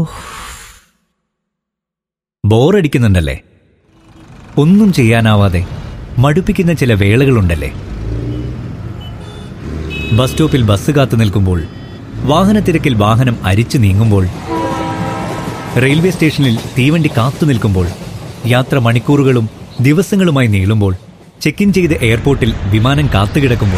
ബോറടിക്കുന്നുണ്ടല്ലേ ഒന്നും ചെയ്യാനാവാതെ മടുപ്പിക്കുന്ന ചില വേളകളുണ്ടല്ലേ ബസ് സ്റ്റോപ്പിൽ ബസ് കാത്തു നിൽക്കുമ്പോൾ വാഹനത്തിരക്കിൽ വാഹനം അരിച്ചു നീങ്ങുമ്പോൾ റെയിൽവേ സ്റ്റേഷനിൽ തീവണ്ടി കാത്തു നിൽക്കുമ്പോൾ യാത്ര മണിക്കൂറുകളും ദിവസങ്ങളുമായി നീളുമ്പോൾ ചെക്ക് ഇൻ ചെയ്ത് എയർപോർട്ടിൽ വിമാനം കാത്തുകിടക്കുമ്പോൾ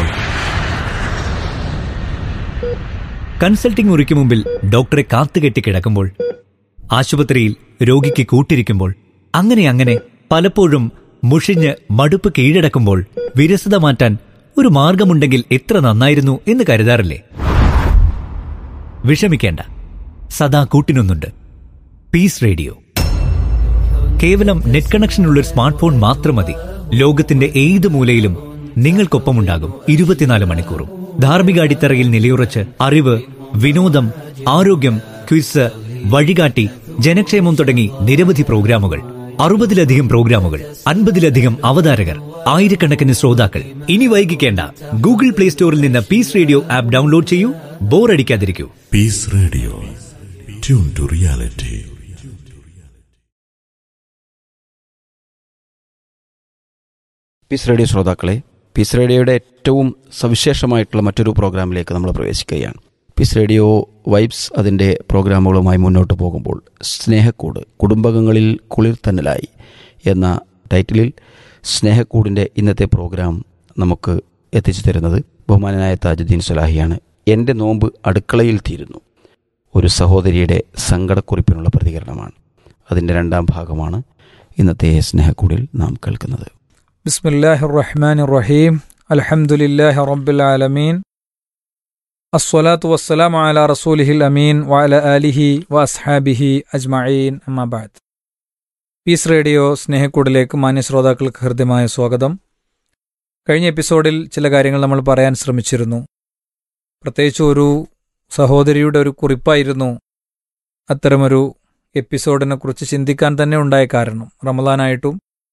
കൺസൾട്ടിംഗ് മുറിക്ക് മുമ്പിൽ ഡോക്ടറെ കാത്തുകെട്ടി കിടക്കുമ്പോൾ ആശുപത്രിയിൽ രോഗിക്ക് കൂട്ടിരിക്കുമ്പോൾ അങ്ങനെ അങ്ങനെ പലപ്പോഴും മുഷിഞ്ഞ് മടുപ്പ് കീഴടക്കുമ്പോൾ വിരസത മാറ്റാൻ ഒരു മാർഗമുണ്ടെങ്കിൽ എത്ര നന്നായിരുന്നു എന്ന് കരുതാറില്ലേ വിഷമിക്കേണ്ട സദാ കൂട്ടിനൊന്നുണ്ട് പീസ് റേഡിയോ കേവലം നെറ്റ് കണക്ഷനുള്ള ഒരു സ്മാർട്ട് ഫോൺ മാത്രം മതി ലോകത്തിന്റെ ഏത് മൂലയിലും നിങ്ങൾക്കൊപ്പമുണ്ടാകും ഇരുപത്തിനാല് മണിക്കൂറും ധാർമ്മിക അടിത്തറയിൽ നിലയുറച്ച് അറിവ് വിനോദം ആരോഗ്യം ക്വിസ് വഴികാട്ടി ജനക്ഷേമം തുടങ്ങി നിരവധി പ്രോഗ്രാമുകൾ അറുപതിലധികം പ്രോഗ്രാമുകൾ അൻപതിലധികം അവതാരകർ ആയിരക്കണക്കിന് ശ്രോതാക്കൾ ഇനി വൈകിക്കേണ്ട ഗൂഗിൾ പ്ലേ സ്റ്റോറിൽ നിന്ന് പീസ് റേഡിയോ ആപ്പ് ഡൗൺലോഡ് ചെയ്യൂ ബോറടിക്കാതിരിക്കൂ Peace Radio. Tune to reality. Peace radio ശ്രോതാക്കളെ പീസ് റേഡിയോയുടെ ഏറ്റവും സവിശേഷമായിട്ടുള്ള മറ്റൊരു പ്രോഗ്രാമിലേക്ക് നമ്മൾ പ്രവേശിക്കുകയാണ് പീസ് റേഡിയോ വൈബ്സ് അതിൻ്റെ പ്രോഗ്രാമുകളുമായി മുന്നോട്ട് പോകുമ്പോൾ സ്നേഹക്കൂട് കുടുംബകങ്ങളിൽ കുളിർ തന്നലായി എന്ന ടൈറ്റിലിൽ സ്നേഹക്കൂടിൻ്റെ ഇന്നത്തെ പ്രോഗ്രാം നമുക്ക് എത്തിച്ചു തരുന്നത് ബഹുമാനനായ താജുദ്ദീൻ സുലാഹിയാണ് എൻ്റെ നോമ്പ് അടുക്കളയിൽ തീരുന്നു ഒരു സഹോദരിയുടെ സങ്കടക്കുറിപ്പിനുള്ള പ്രതികരണമാണ് അതിൻ്റെ രണ്ടാം ഭാഗമാണ് ഇന്നത്തെ സ്നേഹക്കൂടിൽ നാം കേൾക്കുന്നത് بسم الله الرحمن الرحيم الحمد لله رب العالمين الصلاة والسلام على رسوله الأمين وعلى آله وأصحابه أجمعين أما بعد പീസ് റേഡിയോ സ്നേഹക്കൂടിലേക്ക് മാന്യ ശ്രോതാക്കൾക്ക് ഹൃദ്യമായ സ്വാഗതം കഴിഞ്ഞ എപ്പിസോഡിൽ ചില കാര്യങ്ങൾ നമ്മൾ പറയാൻ ശ്രമിച്ചിരുന്നു പ്രത്യേകിച്ച് ഒരു സഹോദരിയുടെ ഒരു കുറിപ്പായിരുന്നു അത്തരമൊരു എപ്പിസോഡിനെ കുറിച്ച് ചിന്തിക്കാൻ തന്നെ ഉണ്ടായ കാരണം റമദാനായിട്ടും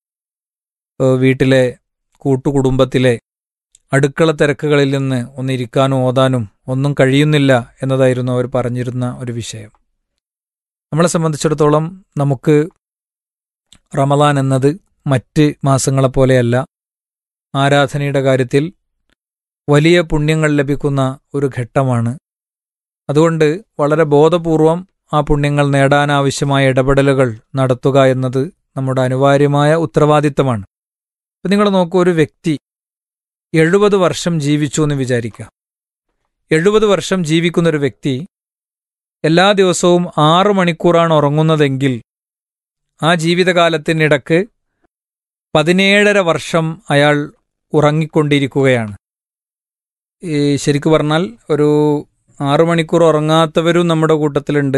ഏഹ് വീട്ടിലെ കൂട്ടുകുടുംബത്തിലെ അടുക്കള തിരക്കുകളിൽ നിന്ന് ഒന്നിരിക്കാനും ഓതാനും ഒന്നും കഴിയുന്നില്ല എന്നതായിരുന്നു അവർ പറഞ്ഞിരുന്ന ഒരു വിഷയം നമ്മളെ സംബന്ധിച്ചിടത്തോളം നമുക്ക് റമദാൻ എന്നത് മറ്റ് മാസങ്ങളെപ്പോലെയല്ല ആരാധനയുടെ കാര്യത്തിൽ വലിയ പുണ്യങ്ങൾ ലഭിക്കുന്ന ഒരു ഘട്ടമാണ് അതുകൊണ്ട് വളരെ ബോധപൂർവം ആ പുണ്യങ്ങൾ നേടാനാവശ്യമായ ഇടപെടലുകൾ നടത്തുക എന്നത് നമ്മുടെ അനിവാര്യമായ ഉത്തരവാദിത്തമാണ് ഇപ്പം നിങ്ങൾ നോക്കൂ ഒരു വ്യക്തി എഴുപത് വർഷം ജീവിച്ചു എന്ന് വിചാരിക്കുക എഴുപത് വർഷം ജീവിക്കുന്ന ഒരു വ്യക്തി എല്ലാ ദിവസവും ആറു മണിക്കൂറാണ് ഉറങ്ങുന്നതെങ്കിൽ ആ ജീവിതകാലത്തിനിടക്ക് പതിനേഴര വർഷം അയാൾ ഉറങ്ങിക്കൊണ്ടിരിക്കുകയാണ് ഈ ശരിക്കു പറഞ്ഞാൽ ഒരു ആറു മണിക്കൂർ ഉറങ്ങാത്തവരും നമ്മുടെ കൂട്ടത്തിലുണ്ട്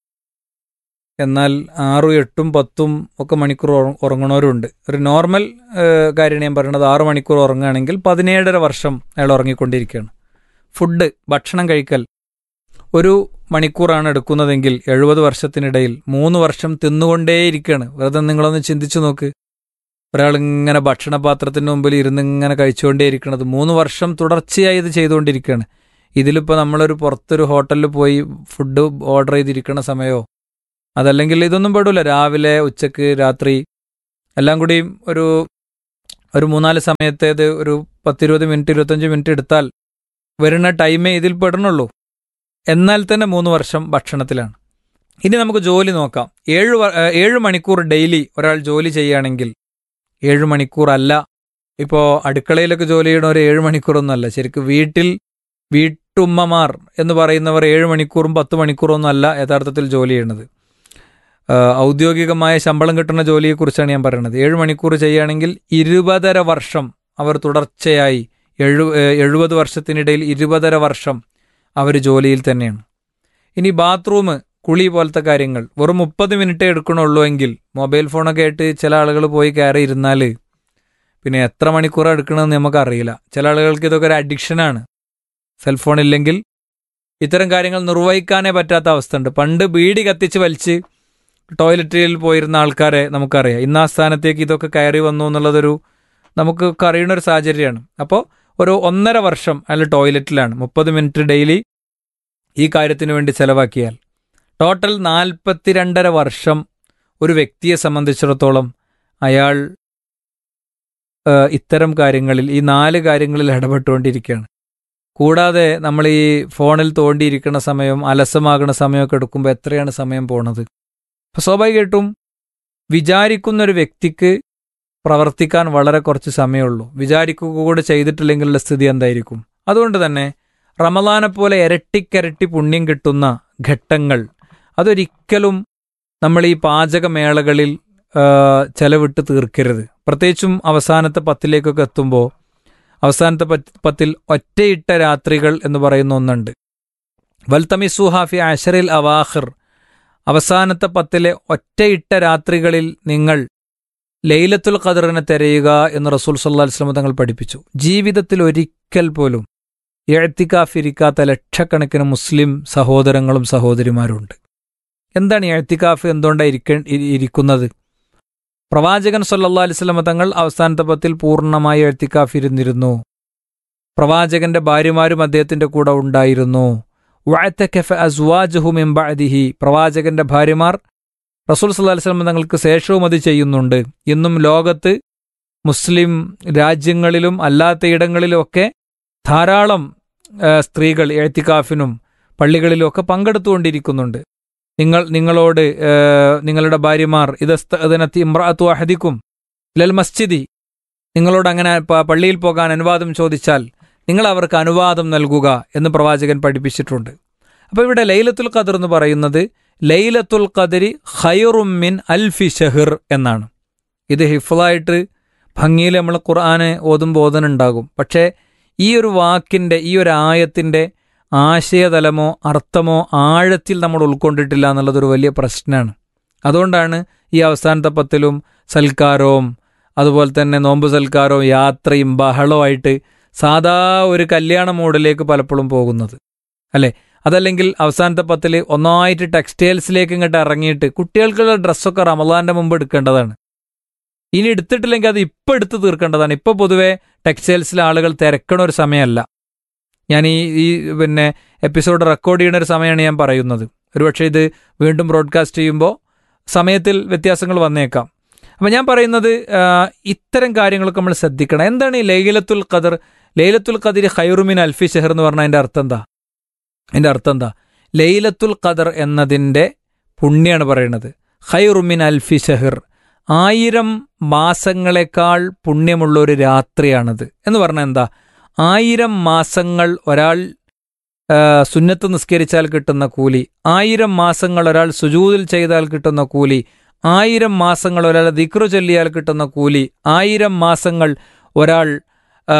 എന്നാൽ ആറും എട്ടും പത്തും ഒക്കെ മണിക്കൂർ ഉറ- ഉറങ്ങണവരുണ്ട് ഒരു നോർമൽ ഏഹ്, കാര്യമാണ് ഞാൻ പറയുന്നത് ആറു മണിക്കൂർ ഉറങ്ങുകയാണെങ്കിൽ പതിനേഴര വർഷം അയാൾ ഉറങ്ങിക്കൊണ്ടിരിക്കുകയാണ് ഫുഡ് ഭക്ഷണം കഴിക്കൽ ഒരു മണിക്കൂറാണ് എടുക്കുന്നതെങ്കിൽ എഴുപത് വർഷത്തിനിടയിൽ മൂന്ന് വർഷം തിന്നുകൊണ്ടേയിരിക്കുകയാണ് വെറുതെ നിങ്ങളൊന്ന് ചിന്തിച്ചു നോക്ക് ഒരാൾ ഇങ്ങനെ ഭക്ഷണപാത്രത്തിന് മുമ്പിൽ ഇരുന്ന് ഇങ്ങനെ കഴിച്ചുകൊണ്ടേയിരിക്കണത് മൂന്ന് വർഷം തുടർച്ചയായി ഇത് ചെയ്തുകൊണ്ടിരിക്കുകയാണ് ഇതിലിപ്പോൾ നമ്മളൊരു പുറത്തൊരു ഹോട്ടലിൽ പോയി ഫുഡ് ഓർഡർ ചെയ്തിരിക്കണ സമയമോ അതല്ലെങ്കിൽ ഇതൊന്നും പെടില്ല രാവിലെ ഉച്ചക്ക് രാത്രി എല്ലാം കൂടിയും ഒരു ഒരു മൂന്നാല് സമയത്തേത് ഒരു പത്തിരുപത് മിനിറ്റ് ഇരുപത്തഞ്ച് മിനിറ്റ് എടുത്താൽ വരുന്ന ടൈമേ ഇതിൽ പെടണുള്ളൂ എന്നാൽ തന്നെ മൂന്ന് വർഷം ഭക്ഷണത്തിലാണ് ഇനി നമുക്ക് ജോലി നോക്കാം ഏഴ് വ- ഏഹ് ഏഴ് മണിക്കൂർ ഡെയിലി ഒരാൾ ജോലി ചെയ്യുകയാണെങ്കിൽ ഏഴ് മണിക്കൂർ അല്ല ഇപ്പോൾ അടുക്കളയിലൊക്കെ ജോലി ചെയ്യണ ഒരു ഏഴ് മണിക്കൂറൊന്നുമല്ല ശരിക്കും വീട്ടിൽ വീട്ടുമ്മമാർ എന്ന് പറയുന്നവർ ഏഴ് മണിക്കൂറും പത്ത് മണിക്കൂറും ഒന്നും അല്ല യഥാർത്ഥത്തിൽ ജോലി ചെയ്യണത് ആഹ് ഔദ്യോഗികമായ ശമ്പളം കിട്ടുന്ന ജോലിയെക്കുറിച്ചാണ് ഞാൻ പറയുന്നത് ഏഴ് മണിക്കൂർ ചെയ്യുകയാണെങ്കിൽ ഇരുപതര വർഷം അവർ തുടർച്ചയായി എഴു ഏഹ് എഴുപത് വർഷത്തിനിടയിൽ ഇരുപതര വർഷം അവർ ജോലിയിൽ തന്നെയാണ് ഇനി ബാത്റൂം കുളി പോലത്തെ കാര്യങ്ങൾ വെറും മുപ്പത് മിനിറ്റേ എടുക്കണുള്ളൂ എങ്കിൽ മൊബൈൽ ഫോണൊക്കെ ആയിട്ട് ചില ആളുകൾ പോയി കയറി ഇരുന്നാൽ പിന്നെ എത്ര മണിക്കൂറാണ് എടുക്കണമെന്ന് നമുക്കറിയില്ല ചില ആളുകൾക്ക് ഇതൊക്കെ ഒരു അഡിക്ഷനാണ് സെൽഫോൺ ഇല്ലെങ്കിൽ ഇത്തരം കാര്യങ്ങൾ നിർവഹിക്കാനേ പറ്റാത്ത അവസ്ഥ ഉണ്ട് പണ്ട് ബീഡി കത്തിച്ച് വലിച്ച് ടോയ്ലറ്റിൽ പോയിരുന്ന ആൾക്കാരെ നമുക്കറിയാം ഇന്ന് ആ സ്ഥാനത്തേക്ക് ഇതൊക്കെ കയറി വന്നു എന്നുള്ളതൊരു നമുക്ക് അറിയുന്ന ഒരു സാഹചര്യമാണ് അപ്പോൾ ഒരു ഒന്നര വർഷം അയാൾ ടോയ്ലറ്റിലാണ് മുപ്പത് മിനിറ്റ് ഡെയിലി ഈ കാര്യത്തിന് വേണ്ടി ചെലവാക്കിയാൽ ടോട്ടൽ നാൽപ്പത്തിരണ്ടര വർഷം ഒരു വ്യക്തിയെ സംബന്ധിച്ചിടത്തോളം അയാൾ ആ, ഇത്തരം കാര്യങ്ങളിൽ ഈ നാല് കാര്യങ്ങളിൽ ഇടപെട്ടുകൊണ്ടിരിക്കുകയാണ് കൂടാതെ നമ്മൾ ഈ ഫോണിൽ തോണ്ടിയിരിക്കുന്ന സമയം അലസമാകുന്ന സമയമൊക്കെ എടുക്കുമ്പോൾ എത്രയാണ് സമയം പോണത് അപ്പോൾ സ്വാഭാവികമായിട്ടും വിചാരിക്കുന്ന ഒരു വ്യക്തിക്ക് പ്രവർത്തിക്കാൻ വളരെ കുറച്ച് സമയമുള്ളൂ വിചാരിക്കുക കൂടെ ചെയ്തിട്ടില്ലെങ്കിലുള്ള സ്ഥിതി എന്തായിരിക്കും അതുകൊണ്ട് തന്നെ റമദാനെ പോലെ ഇരട്ടിക്കരട്ടി പുണ്യം കിട്ടുന്ന ഘട്ടങ്ങൾ അതൊരിക്കലും നമ്മൾ ഈ പാചകമേളകളിൽ ആ, ചെലവിട്ട് തീർക്കരുത് പ്രത്യേകിച്ചും അവസാനത്തെ പത്തിലേക്കൊക്കെ എത്തുമ്പോൾ അവസാനത്തെ പത്ത് പത്തിൽ ഒറ്റയിട്ട രാത്രികൾ എന്ന് പറയുന്ന ഒന്നുണ്ട് വൽത്തമിസു ഹാഫി അഷറിൽ അവാഹിർ അവസാനത്തെ പത്തിലെ ഒറ്റയിട്ട രാത്രികളിൽ നിങ്ങൾ ലൈലത്തുൽ ഖദറിനെ തിരയുക എന്ന് റസൂൽ സല്ലാ വസ്ലം തങ്ങൾ പഠിപ്പിച്ചു ജീവിതത്തിൽ ഒരിക്കൽ പോലും എഴുത്തിക്കാഫിരിക്കാത്ത ലക്ഷക്കണക്കിന് മുസ്ലിം സഹോദരങ്ങളും സഹോദരിമാരുണ്ട് എന്താണ് ഈ എഴുത്തിക്കാഫ് എന്തുകൊണ്ടാണ് ഇരിക്ക ഇരി- ഇരിക്കുന്നത് പ്രവാചകൻ സല്ലല്ലാഹു അലൈഹി വസല്ലമ തങ്ങൾ അവസാനത്തെ പത്തിൽ പൂർണ്ണമായി എഴുത്തിക്കാഫ് ഇരുന്നിരുന്നു പ്രവാചകന്റെ ഭാര്യമാരും അദ്ദേഹത്തിന്റെ കൂടെ ഉണ്ടായിരുന്നു വഅത്തകഫ അസ്വാജുഹു മിൻ ബഅദിഹി പ്രവാചകന്റെ ഭാര്യമാർ റസൂൽ സല്ലല്ലാഹു അലൈഹി വസല്ലം തങ്ങൾക്ക് ശേഷവും അത് ചെയ്യുന്നുണ്ട് ഇന്നും ലോകത്ത് മുസ്ലിം രാജ്യങ്ങളിലും അല്ലാത്ത ഇടങ്ങളിലുമൊക്കെ ധാരാളം ആ, സ്ത്രീകൾ എഴുത്തിക്കാഫിനും പള്ളികളിലും ഒക്കെ പങ്കെടുത്തുകൊണ്ടിരിക്കുന്നുണ്ട് നിങ്ങൾ നിങ്ങളോട് ആ, നിങ്ങളുടെ ഭാര്യമാർ ഇതസ്തനത്തി ഇമ്രാത്തു അഹദിക്കും ലൽ മസ്ജിദി നിങ്ങളോട് അങ്ങനെ പ- പള്ളിയിൽ പോകാൻ അനുവാദം ചോദിച്ചാൽ നിങ്ങൾ അവർക്ക് അനുവാദം നൽകുക എന്ന് പ്രവാചകൻ പഠിപ്പിച്ചിട്ടുണ്ട് അപ്പോൾ ഇവിടെ ലൈലത്തുൽ ഖദർ എന്ന് പറയുന്നത് ലൈലത്തുൽ ഖദരി ഖൈറും മിൻ അൽഫി ഷഹിർ എന്നാണ് ഇത് ഹിഫ്ലായിട്ട് ഭംഗിയിൽ നമ്മൾ ഖുർആന് ഓതുമ്പോൾ ഓതനുണ്ടാകും പക്ഷേ ഈ ഒരു വാക്കിൻ്റെ ഈ ഒരു ആയത്തിൻ്റെ ആശയതലമോ അർത്ഥമോ ആഴത്തിൽ നമ്മൾ ഉൾക്കൊണ്ടിട്ടില്ല എന്നുള്ളതൊരു വലിയ പ്രശ്നമാണ് അതുകൊണ്ടാണ് ഈ അവസാനത്തെ പത്തിലും സൽക്കാരവും അതുപോലെ തന്നെ നോമ്പ് സൽക്കാരവും യാത്രയും ബഹളമായിട്ട് സാധാ ഒരു കല്യാണ മോഡിലേക്ക് പലപ്പോഴും പോകുന്നത് അല്ലേ അതല്ലെങ്കിൽ അവസാനത്തെ പത്തിൽ ഒന്നായിട്ട് ടെക്സ്റ്റൈൽസിലേക്ക് ഇങ്ങോട്ട് ഇറങ്ങിയിട്ട് കുട്ടികൾക്കുള്ള ഡ്രസ്സൊക്കെ റമദാന്റെ മുമ്പ് എടുക്കേണ്ടതാണ് ഇനി എടുത്തിട്ടില്ലെങ്കിൽ അത് ഇപ്പം എടുത്ത് തീർക്കേണ്ടതാണ് ഇപ്പോൾ പൊതുവെ ടെക്സ്റ്റൈൽസിലെ ആളുകൾ തിരക്കണ ഒരു സമയമല്ല ഞാൻ ഈ ഈ പിന്നെ എപ്പിസോഡ് റെക്കോർഡ് ചെയ്യുന്ന ഒരു സമയമാണ് ഞാൻ പറയുന്നത് ഒരുപക്ഷെ ഇത് വീണ്ടും ബ്രോഡ്കാസ്റ്റ് ചെയ്യുമ്പോൾ സമയത്തിൽ വ്യത്യാസങ്ങൾ വന്നേക്കാം അപ്പം ഞാൻ പറയുന്നത് ആ, ഇത്തരം കാര്യങ്ങളൊക്കെ നമ്മൾ ശ്രദ്ധിക്കണം എന്താണ് ഈ ലൈലത്തുൽ ഖദർ ലൈലത്തുൽ ഖദർ ഖൈറുമിൻ അൽഫി ഷെഹർ എന്ന് പറഞ്ഞാൽ അതിൻ്റെ അർത്ഥം എന്താ അതിൻ്റെ അർത്ഥം എന്താ ലൈലത്തുൽ ഖദർ എന്നതിൻ്റെ പുണ്യാണ് പറയുന്നത് ഖൈറുമിൻ അൽഫി ഷെഹർ ആയിരം മാസങ്ങളെക്കാൾ പുണ്യമുള്ള ഒരു രാത്രിയാണിത് എന്ന് പറഞ്ഞാൽ എന്താ ആയിരം മാസങ്ങൾ ഒരാൾ ആ, സുന്നത്ത് നിസ്കരിച്ചാൽ കിട്ടുന്ന കൂലി ആയിരം മാസങ്ങൾ ഒരാൾ സുജൂതിൽ ചെയ്താൽ കിട്ടുന്ന കൂലി ആയിരം മാസങ്ങൾ ഒരാൾ ദിക്റു ചൊല്ലിയാൽ കിട്ടുന്ന കൂലി ആയിരം മാസങ്ങൾ ഒരാൾ ആ,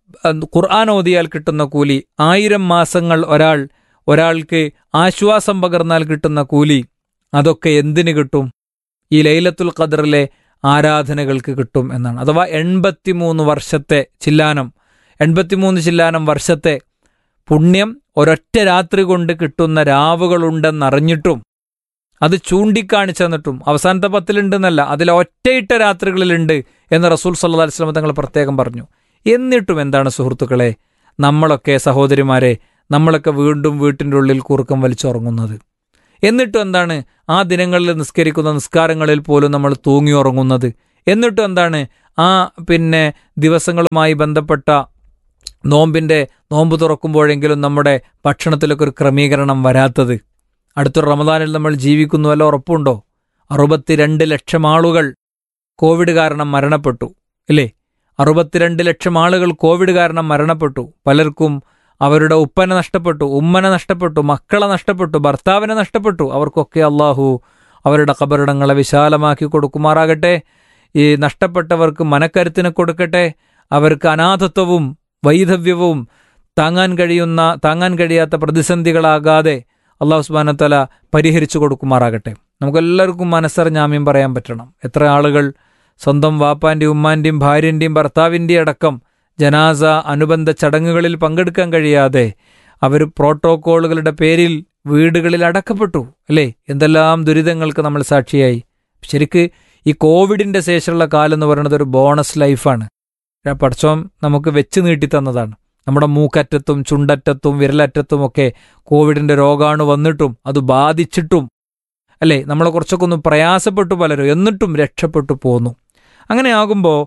ഖുർആൻ ഓതിയാൽ കിട്ടുന്ന കൂലി ആയിരം മാസങ്ങൾ ഒരാൾ ഒരാൾക്ക് ആശ്വാസം പകർന്നാൽ കിട്ടുന്ന കൂലി അതൊക്കെ എന്തിന് കിട്ടും ഈ ലൈലത്തുൽ ഖദറിലെ ആരാധനകൾക്ക് കിട്ടും എന്നാണ് അഥവാ എൺപത്തിമൂന്ന് വർഷത്തെ ചില്ലാനം എൺപത്തിമൂന്ന് ചില്ലാനം വർഷത്തെ പുണ്യം ഒരൊറ്റ രാത്രി കൊണ്ട് കിട്ടുന്ന രാവുകളുണ്ടെന്നറിഞ്ഞിട്ടും അത് ചൂണ്ടിക്കാണിച്ചു തന്നിട്ടും അവസാനത്തെ പത്തിലുണ്ടെന്നല്ല അതിൽ ഒറ്റയിട്ട രാത്രികളിലുണ്ട് എന്ന് റസൂൽ സല്ലാ അലിസ്ലാം തങ്ങൾ പ്രത്യേകം പറഞ്ഞു എന്നിട്ടും എന്താണ് സുഹൃത്തുക്കളെ നമ്മളൊക്കെ സഹോദരിമാരെ നമ്മളൊക്കെ വീണ്ടും വീട്ടിൻ്റെ ഉള്ളിൽ കൂർക്കം വലിച്ചുറങ്ങുന്നത് എന്നിട്ടും എന്താണ് ആ ദിനങ്ങളിൽ നിസ്കരിക്കുന്ന നിസ്കാരങ്ങളിൽ പോലും നമ്മൾ തൂങ്ങി ഉറങ്ങുന്നത് എന്നിട്ടും എന്താണ് ആ പിന്നെ ദിവസങ്ങളുമായി ബന്ധപ്പെട്ട നോമ്പിൻ്റെ നോമ്പ് തുറക്കുമ്പോഴെങ്കിലും നമ്മുടെ ഭക്ഷണത്തിലൊക്കെ ഒരു ക്രമീകരണം വരാത്തത് അടുത്തൊരു റമദാനിൽ നമ്മൾ ജീവിക്കുന്നു വല്ല ഉറപ്പുണ്ടോ അറുപത്തിരണ്ട് ലക്ഷം ആളുകൾ കോവിഡ് കാരണം മരണപ്പെട്ടു ഇല്ലേ അറുപത്തിരണ്ട് ലക്ഷം ആളുകൾ കോവിഡ് കാരണം മരണപ്പെട്ടു പലർക്കും അവരുടെ ഉപ്പനെ നഷ്ടപ്പെട്ടു ഉമ്മനെ നഷ്ടപ്പെട്ടു മക്കളെ നഷ്ടപ്പെട്ടു ഭർത്താവിനെ നഷ്ടപ്പെട്ടു അവർക്കൊക്കെ അള്ളാഹു അവരുടെ കബറിടങ്ങളെ വിശാലമാക്കി കൊടുക്കുമാറാകട്ടെ ഈ നഷ്ടപ്പെട്ടവർക്ക് മനക്കരുത്തിന് കൊടുക്കട്ടെ അവർക്ക് അനാഥത്വവും വൈധവ്യവും താങ്ങാൻ കഴിയുന്ന താങ്ങാൻ കഴിയാത്ത പ്രതിസന്ധികളാകാതെ അള്ളാഹു സുബാനത്തല പരിഹരിച്ചു കൊടുക്കുമാറാകട്ടെ നമുക്കെല്ലാവർക്കും മനസ്സറിഞ്ഞാമ്യം പറയാൻ പറ്റണം എത്ര ആളുകൾ സ്വന്തം വാപ്പാൻ്റെയും ഉമ്മാൻ്റെയും ഭാര്യൻ്റെയും ഭർത്താവിൻ്റെയും അടക്കം ജനാസ അനുബന്ധ ചടങ്ങുകളിൽ പങ്കെടുക്കാൻ കഴിയാതെ അവർ പ്രോട്ടോക്കോളുകളുടെ പേരിൽ വീടുകളിൽ അടക്കപ്പെട്ടു അല്ലേ എന്തെല്ലാം ദുരിതങ്ങൾക്ക് നമ്മൾ സാക്ഷിയായി ശരിക്ക് ഈ കോവിഡിന്റെ ശേഷമുള്ള കാലം എന്ന് പറയുന്നത് ഒരു ബോണസ് ലൈഫാണ് പടച്ചോം നമുക്ക് വെച്ച് നീട്ടി തന്നതാണ് നമ്മുടെ മൂക്കറ്റത്തും ചുണ്ടറ്റത്തും വിരലറ്റത്തും ഒക്കെ കോവിഡിന്റെ രോഗാണു വന്നിട്ടും അത് ബാധിച്ചിട്ടും അല്ലേ നമ്മൾ കുറച്ചൊക്കെ ഒന്ന് പ്രയാസപ്പെട്ടു പലരും എന്നിട്ടും രക്ഷപ്പെട്ടു പോന്നു അങ്ങനെയാകുമ്പോൾ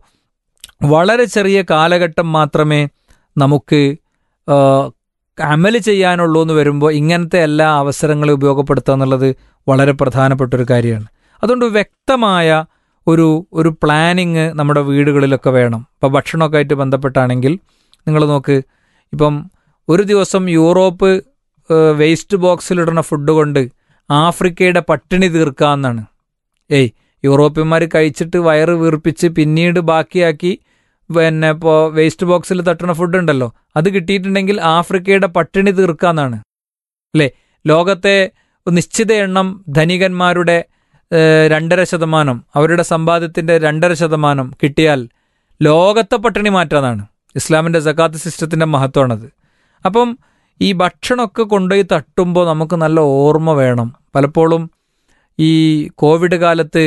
വളരെ ചെറിയ കാലഘട്ടം മാത്രമേ നമുക്ക് ആ, അമല് ചെയ്യാനുള്ളൂ എന്ന് വരുമ്പോൾ ഇങ്ങനത്തെ എല്ലാ അവസരങ്ങളും ഉപയോഗപ്പെടുത്തുക എന്നുള്ളത് വളരെ പ്രധാനപ്പെട്ട ഒരു കാര്യമാണ് അതുകൊണ്ട് വ്യക്തമായ ഒരു ഒരു പ്ലാനിങ് നമ്മുടെ വീടുകളിലൊക്കെ വേണം ഇപ്പോൾ ഭക്ഷണമൊക്കെ ആയിട്ട് ബന്ധപ്പെട്ടാണെങ്കിൽ നിങ്ങൾ നോക്ക് ഇപ്പം ഒരു ദിവസം യൂറോപ്പ് ഏഹ്, വേസ്റ്റ് ബോക്സിലിടുന്ന ഫുഡ് കൊണ്ട് ആഫ്രിക്കയുടെ പട്ടിണി തീർക്കാമെന്നാണ് ഏയ് യൂറോപ്യന്മാർ കഴിച്ചിട്ട് വയറ് വീർപ്പിച്ച് പിന്നീട് ബാക്കിയാക്കി പിന്നെ ഇപ്പോൾ വേസ്റ്റ് ബോക്സിൽ തട്ടുന്ന ഫുഡ് ഉണ്ടല്ലോ അത് കിട്ടിയിട്ടുണ്ടെങ്കിൽ ആഫ്രിക്കയുടെ പട്ടിണി തീർക്കാന്നാണ് അല്ലേ ലോകത്തെ നിശ്ചിത എണ്ണം ധനികന്മാരുടെ ഏഹ്, രണ്ടര ശതമാനം അവരുടെ സമ്പാദ്യത്തിന്റെ രണ്ടര ശതമാനം കിട്ടിയാൽ ലോകത്തെ പട്ടിണി മാറ്റാന്നാണ് ഇസ്ലാമിന്റെ സക്കാത്ത് സിസ്റ്റത്തിന്റെ മഹത്വമാണത് അപ്പം ഈ ഭക്ഷണമൊക്കെ കൊണ്ടുപോയി തട്ടുമ്പോൾ നമുക്ക് നല്ല ഓർമ്മ വേണം പലപ്പോഴും ഈ കോവിഡ് കാലത്ത്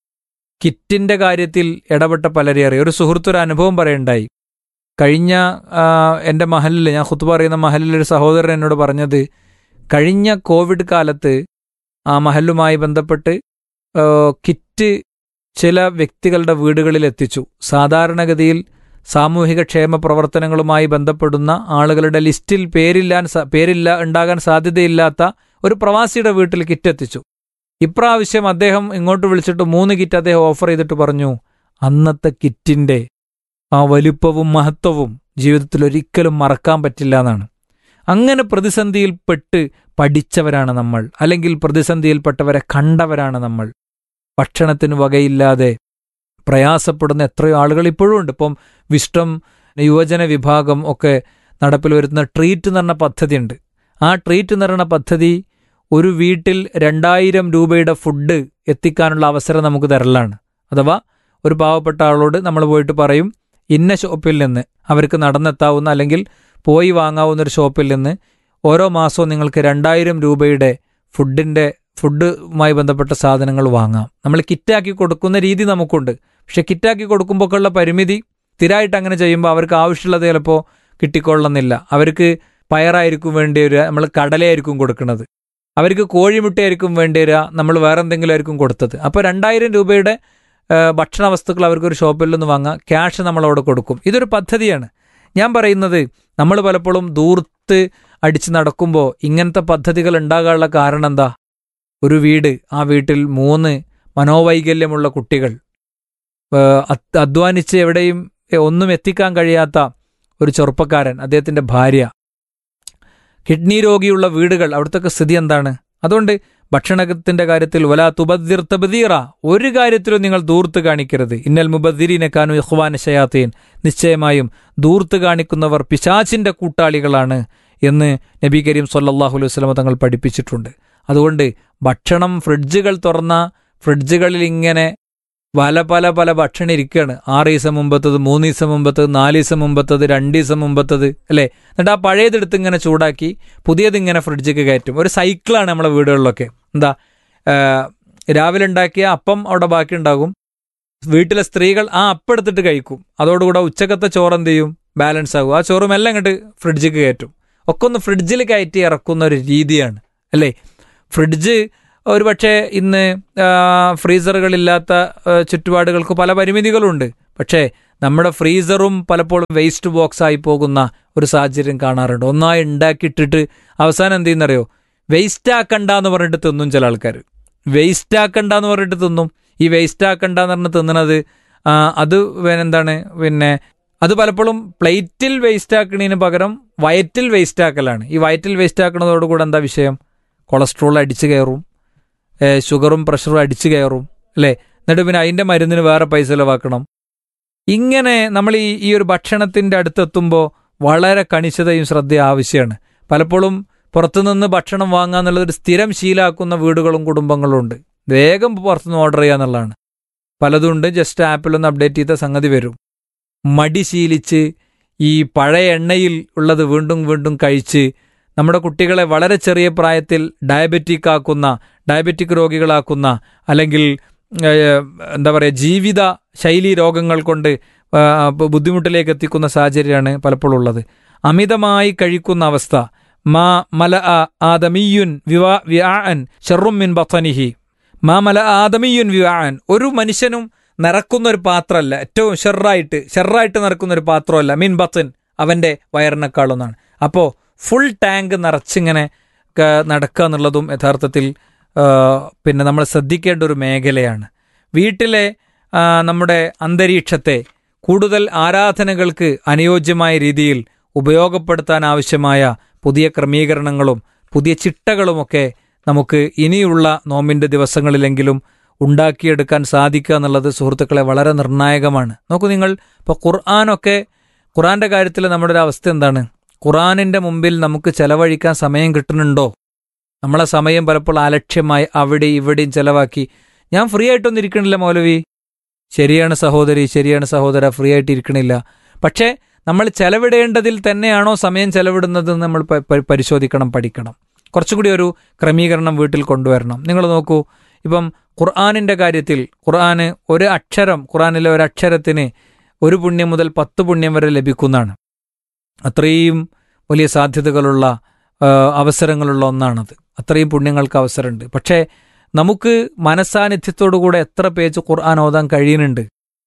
കിറ്റിന്റെ കാര്യത്തിൽ ഇടപെട്ട പലരെ അറിയാം ഒരു സുഹൃത്തൊരു അനുഭവം പറയണ്ടായി കഴിഞ്ഞ ആ, എൻ്റെ മഹലിൽ ഞാൻ ഖുത്ബ പറയുന്ന മഹലിൽ ഒരു സഹോദരൻ എന്നോട് പറഞ്ഞത് കഴിഞ്ഞ കോവിഡ് കാലത്ത് ആ മഹലുമായി ബന്ധപ്പെട്ട് ആ, കിറ്റ് ചില വ്യക്തികളുടെ വീടുകളിൽ എത്തിച്ചു സാധാരണഗതിയിൽ സാമൂഹിക ക്ഷേമ പ്രവർത്തനങ്ങളുമായി ബന്ധപ്പെടുന്ന ആളുകളുടെ ലിസ്റ്റിൽ പേരില്ലാൻ സ- പേരില്ല ഉണ്ടാകാൻ സാധ്യതയില്ലാത്ത ഒരു പ്രവാസിയുടെ വീട്ടിൽ കിറ്റ് എത്തിച്ചു ഇപ്രാവശ്യം അദ്ദേഹം ഇങ്ങോട്ട് വിളിച്ചിട്ട് മൂന്ന് കിറ്റ് അദ്ദേഹം ഓഫർ ചെയ്തിട്ട് പറഞ്ഞു അന്നത്തെ കിറ്റിന്റെ ആ വലുപ്പവും മഹത്വവും ജീവിതത്തിൽ ഒരിക്കലും മറക്കാൻ പറ്റില്ല എന്നാണ് അങ്ങനെ പ്രതിസന്ധിയിൽപ്പെട്ട് പഠിച്ചവരാണ് നമ്മൾ അല്ലെങ്കിൽ പ്രതിസന്ധിയിൽപ്പെട്ടവരെ കണ്ടവരാണ് നമ്മൾ ഭക്ഷണത്തിന് വകയില്ലാതെ പ്രയാസപ്പെടുന്ന എത്രയോ ആളുകൾ ഇപ്പോഴും ഉണ്ട് ഇപ്പം വിഷ്ടം യുവജന വിഭാഗം ഒക്കെ നടപ്പിൽ വരുന്ന ട്രീറ്റ് എന്ന് പറഞ്ഞ പദ്ധതിയുണ്ട് ആ ട്രീറ്റ് എന്ന് പറയുന്ന പദ്ധതി ഒരു വീട്ടിൽ രണ്ടായിരം രൂപയുടെ ഫുഡ് എത്തിക്കാനുള്ള അവസരം നമുക്ക് തരലാണ് അഥവാ ഒരു പാവപ്പെട്ട ആളോട് നമ്മൾ പോയിട്ട് പറയും ഇന്ന ഷോപ്പിൽ നിന്ന് അവർക്ക് നടന്നെത്താവുന്ന അല്ലെങ്കിൽ പോയി വാങ്ങാവുന്ന ഒരു ഷോപ്പിൽ നിന്ന് ഓരോ മാസവും നിങ്ങൾക്ക് രണ്ടായിരം രൂപയുടെ ഫുഡിൻ്റെ ഫുഡുമായി ബന്ധപ്പെട്ട സാധനങ്ങൾ വാങ്ങാം നമ്മൾ കിറ്റാക്കി കൊടുക്കുന്ന രീതി നമുക്കുണ്ട് പക്ഷെ കിറ്റാക്കി കൊടുക്കുമ്പോഴൊക്കെയുള്ള പരിമിതി സ്ഥിരമായിട്ട് അങ്ങനെ ചെയ്യുമ്പോൾ അവർക്ക് ആവശ്യമുള്ളത് ചിലപ്പോൾ കിട്ടിക്കൊള്ളുന്നില്ല അവർക്ക് പയറായിരിക്കും വേണ്ടി വരിക നമ്മൾ കടലയായിരിക്കും കൊടുക്കുന്നത് അവർക്ക് കോഴിമുട്ടയായിരിക്കും വേണ്ടി വരിക നമ്മൾ വേറെ എന്തെങ്കിലും ആയിരിക്കും കൊടുത്തത് അപ്പോൾ രണ്ടായിരം രൂപയുടെ ആ, ഭക്ഷണ വസ്തുക്കൾ അവർക്ക് ഒരു ഷോപ്പിൽ നിന്ന് വാങ്ങാം ക്യാഷ് നമ്മളവിടെ കൊടുക്കും ഇതൊരു പദ്ധതിയാണ് ഞാൻ പറയുന്നത് നമ്മൾ പലപ്പോഴും ദൂർത്ത് അടിച്ച് നടക്കുമ്പോൾ ഇങ്ങനത്തെ പദ്ധതികൾ ഉണ്ടാകാനുള്ള കാരണം എന്താ ഒരു വീട് ആ വീട്ടിൽ മൂന്ന് മനോവൈകല്യമുള്ള കുട്ടികൾ ആ, അത്- അധ്വാനിച്ച് എവിടെയും എ, ഒന്നും എത്തിക്കാൻ കഴിയാത്ത ഒരു ചെറുപ്പക്കാരൻ അദ്ദേഹത്തിന്റെ ഭാര്യ കിഡ്നി രോഗിയുള്ള വീടുകൾ അവിടുത്തെ സ്ഥിതി എന്താണ് അതുകൊണ്ട് ഭക്ഷണത്തിന്റെ കാര്യത്തിൽ വലാ തുബദ്ദിർ തബ്ദീറ ഒരു കാര്യത്തിലും നിങ്ങൾ ദൂർത്ത് കാണിക്കരുത് ഇന്നൽ മുബദ്ദിരീനെ കാനു ഇഖ്വാൻ ഷയാത്തീൻ നിശ്ചയമായും ദൂർത്ത് കാണിക്കുന്നവർ പിശാചിന്റെ കൂട്ടാളികളാണ് എന്ന് നബി കരീം സല്ലല്ലാഹു അലൈഹി വസല്ലമ തങ്ങൾ പഠിപ്പിച്ചിട്ടുണ്ട് അതുകൊണ്ട് ഭക്ഷണം ഫ്രിഡ്ജുകൾ തുറന്ന ഫ്രിഡ്ജുകളിൽ ഇങ്ങനെ പല പല പല ഭക്ഷണം ഇരിക്കുകയാണ് ആറ് ദിവസം മുമ്പത്തത് മൂന്ന് ദിവസം മുമ്പത്തത് നാല് ദിവസം മുമ്പത്തത് രണ്ട് ദിവസം മുമ്പത്തത് അല്ലേ എന്നിട്ട് ആ പഴയതെടുത്ത് ഇങ്ങനെ ചൂടാക്കി പുതിയത് ഇങ്ങനെ ഫ്രിഡ്ജിക്ക് കയറ്റും ഒരു സൈക്കിളാണ് നമ്മളെ വീടുകളിലൊക്കെ എന്താ ആ, രാവിലെ ഉണ്ടാക്കിയ അപ്പം അവിടെ ബാക്കി ഉണ്ടാകും വീട്ടിലെ സ്ത്രീകൾ ആ അപ്പം എടുത്തിട്ട് കഴിക്കും അതോടുകൂടെ ഉച്ചക്കത്തെ ചോറ് എന്ത് ചെയ്യും ബാലൻസ് ആകും ആ ചോറ് മെല്ലെ അങ്ങോട്ട് ഫ്രിഡ്ജിക്ക് കയറ്റും ഒക്കെ ഒന്ന് ഫ്രിഡ്ജിൽ കയറ്റി ഇറക്കുന്ന ഒരു രീതിയാണ് അല്ലേ ഫ്രിഡ്ജ് ഒരുപക്ഷെ ഇന്ന് ആ, ഫ്രീസറുകളില്ലാത്ത ആ, ചുറ്റുപാടുകൾക്ക് പല പരിമിതികളുണ്ട് പക്ഷേ നമ്മുടെ ഫ്രീസറും പലപ്പോഴും വേസ്റ്റ് ബോക്സ് ആയി പോകുന്ന ഒരു സാഹചര്യം കാണാറുണ്ട് ഒന്നായി ഉണ്ടാക്കിയിട്ടിട്ട് അവസാനം എന്ത് ചെയ്യുന്നറിയോ വേസ്റ്റ് ആക്കണ്ട എന്ന് പറഞ്ഞിട്ട് തിന്നും ചില ആൾക്കാർ വേസ്റ്റ് ആക്കണ്ട എന്ന് പറഞ്ഞിട്ട് തിന്നും ഈ വേസ്റ്റ് ആക്കണ്ട എന്ന് പറഞ്ഞ് തിന്നണത് ആ, അത് പിന്നെ എന്താണ് പിന്നെ അത് പലപ്പോഴും പ്ലേറ്റിൽ വേസ്റ്റ് ആക്കണതിന് പകരം വയറ്റിൽ വേസ്റ്റ് ആക്കലാണ് ഈ വയറ്റിൽ വേസ്റ്റ് ആക്കണതോടുകൂടെ എന്താ വിഷയം കൊളസ്ട്രോൾ അടിച്ചു കയറും ഏ, ഷുഗറും പ്രഷറും അടിച്ചു കയറും അല്ലേ എന്നിട്ട് പിന്നെ അതിന്റെ മരുന്നിന് വേറെ പൈസ ചിലവാക്കണം ഇങ്ങനെ നമ്മൾ ഈ ഈ ഒരു ഭക്ഷണത്തിന്റെ അടുത്തെത്തുമ്പോൾ വളരെ കണിശതയും ശ്രദ്ധയും ആവശ്യമാണ് പലപ്പോഴും പുറത്തുനിന്ന് ഭക്ഷണം വാങ്ങുക എന്നുള്ളത് ഒരു സ്ഥിരം ശീലാക്കുന്ന വീടുകളും കുടുംബങ്ങളും ഉണ്ട് വേഗം പുറത്തുനിന്ന് ഓർഡർ ചെയ്യുക എന്നുള്ളതാണ് പലതുണ്ട് ജസ്റ്റ് ആപ്പിലൊന്ന് അപ്ഡേറ്റ് ചെയ്ത സംഗതി വരും മടി ശീലിച്ച് ഈ പഴയ എണ്ണയിൽ ഉള്ളത് വീണ്ടും വീണ്ടും കഴിച്ച് നമ്മുടെ കുട്ടികളെ വളരെ ചെറിയ പ്രായത്തിൽ ഡയബറ്റിക് ആക്കുന്ന ഡയബറ്റിക് രോഗികളാക്കുന്ന അല്ലെങ്കിൽ ഏഹ്, എന്താ പറയുക ജീവിത ശൈലി രോഗങ്ങൾ കൊണ്ട് ആ, ബ- ബുദ്ധിമുട്ടിലേക്ക് എത്തിക്കുന്ന സാഹചര്യമാണ് പലപ്പോഴും ഉള്ളത് അമിതമായി കഴിക്കുന്ന അവസ്ഥ മാ മല ആദമിയുൻ വിവാ വ്യാൻ ഷെറുമിൻ ബത്തനിഹി മാ മല ആദമിയുൻ വിവാൻ ഒരു മനുഷ്യനും നിറക്കുന്ന ഒരു പാത്രമല്ല ഏറ്റവും ഷെറായിട്ട് ഷെറായിട്ട് നിറക്കുന്ന ഒരു പാത്രമല്ല മീൻ ബത്തൻ അവൻ്റെ വയറിനേക്കാളൊന്നാണ് അപ്പോൾ ഫുൾ ടാങ്ക് നിറച്ചിങ്ങനെ ക- നടക്കുക എന്നുള്ളതും യഥാർത്ഥത്തിൽ ആ, പിന്നെ നമ്മൾ ശ്രദ്ധിക്കേണ്ട ഒരു മേഖലയാണ് വീട്ടിലെ ആ, നമ്മുടെ അന്തരീക്ഷത്തെ കൂടുതൽ ആരാധനകൾക്ക് അനുയോജ്യമായ രീതിയിൽ ഉപയോഗപ്പെടുത്താൻ ആവശ്യമായ പുതിയ ക്രമീകരണങ്ങളും പുതിയ ചിട്ടകളുമൊക്കെ നമുക്ക് ഇനിയുള്ള നോമ്പിൻ്റെ ദിവസങ്ങളിലെങ്കിലും ഉണ്ടാക്കിയെടുക്കാൻ സാധിക്കുക എന്നുള്ളത് സുഹൃത്തുക്കളെ വളരെ നിർണായകമാണ് നോക്കൂ നിങ്ങൾ ഇപ്പോൾ ഖുർആാനൊക്കെ ഖുറാന്റെ കാര്യത്തിൽ നമ്മുടെ ഒരു അവസ്ഥ എന്താണ് ഖുറാനിന്റെ മുമ്പിൽ നമുക്ക് ചെലവഴിക്കാൻ സമയം കിട്ടുന്നുണ്ടോ നമ്മളെ സമയം പലപ്പോൾ അലക്ഷ്യമായി അവിടെ ഇവിടെയും ചെലവാക്കി ഞാൻ ഫ്രീ ആയിട്ടൊന്നും ഇരിക്കണില്ല മൗലവി ശരിയാണ് സഹോദരി ശരിയാണ് സഹോദര ഫ്രീ ആയിട്ട് ഇരിക്കണില്ല പക്ഷേ നമ്മൾ ചെലവിടേണ്ടതിൽ തന്നെയാണോ സമയം ചെലവിടുന്നത് എന്ന് നമ്മൾ പ- പ- പരിശോധിക്കണം പഠിക്കണം കുറച്ചും കൂടി ഒരു ക്രമീകരണം വീട്ടിൽ കൊണ്ടുവരണം നിങ്ങൾ നോക്കൂ ഇപ്പം ഖുർആാനിൻ്റെ കാര്യത്തിൽ ഖുർആന് ഒരു അക്ഷരം ഖുർആനിലെ ഒരു അക്ഷരത്തിന് ഒരു പുണ്യം മുതൽ പത്ത് പുണ്യം വരെ ലഭിക്കുന്നതാണ് അത്രയും വലിയ സാധ്യതകളുള്ള ആ, അവസരങ്ങളുള്ള ഒന്നാണത് അത്രയും പുണ്യങ്ങൾക്ക് അവസരമുണ്ട് പക്ഷേ നമുക്ക് മനസാന്നിധ്യത്തോടുകൂടെ എത്ര പേജ് ഖുർആൻ ഓതാൻ കഴിയുന്നുണ്ട്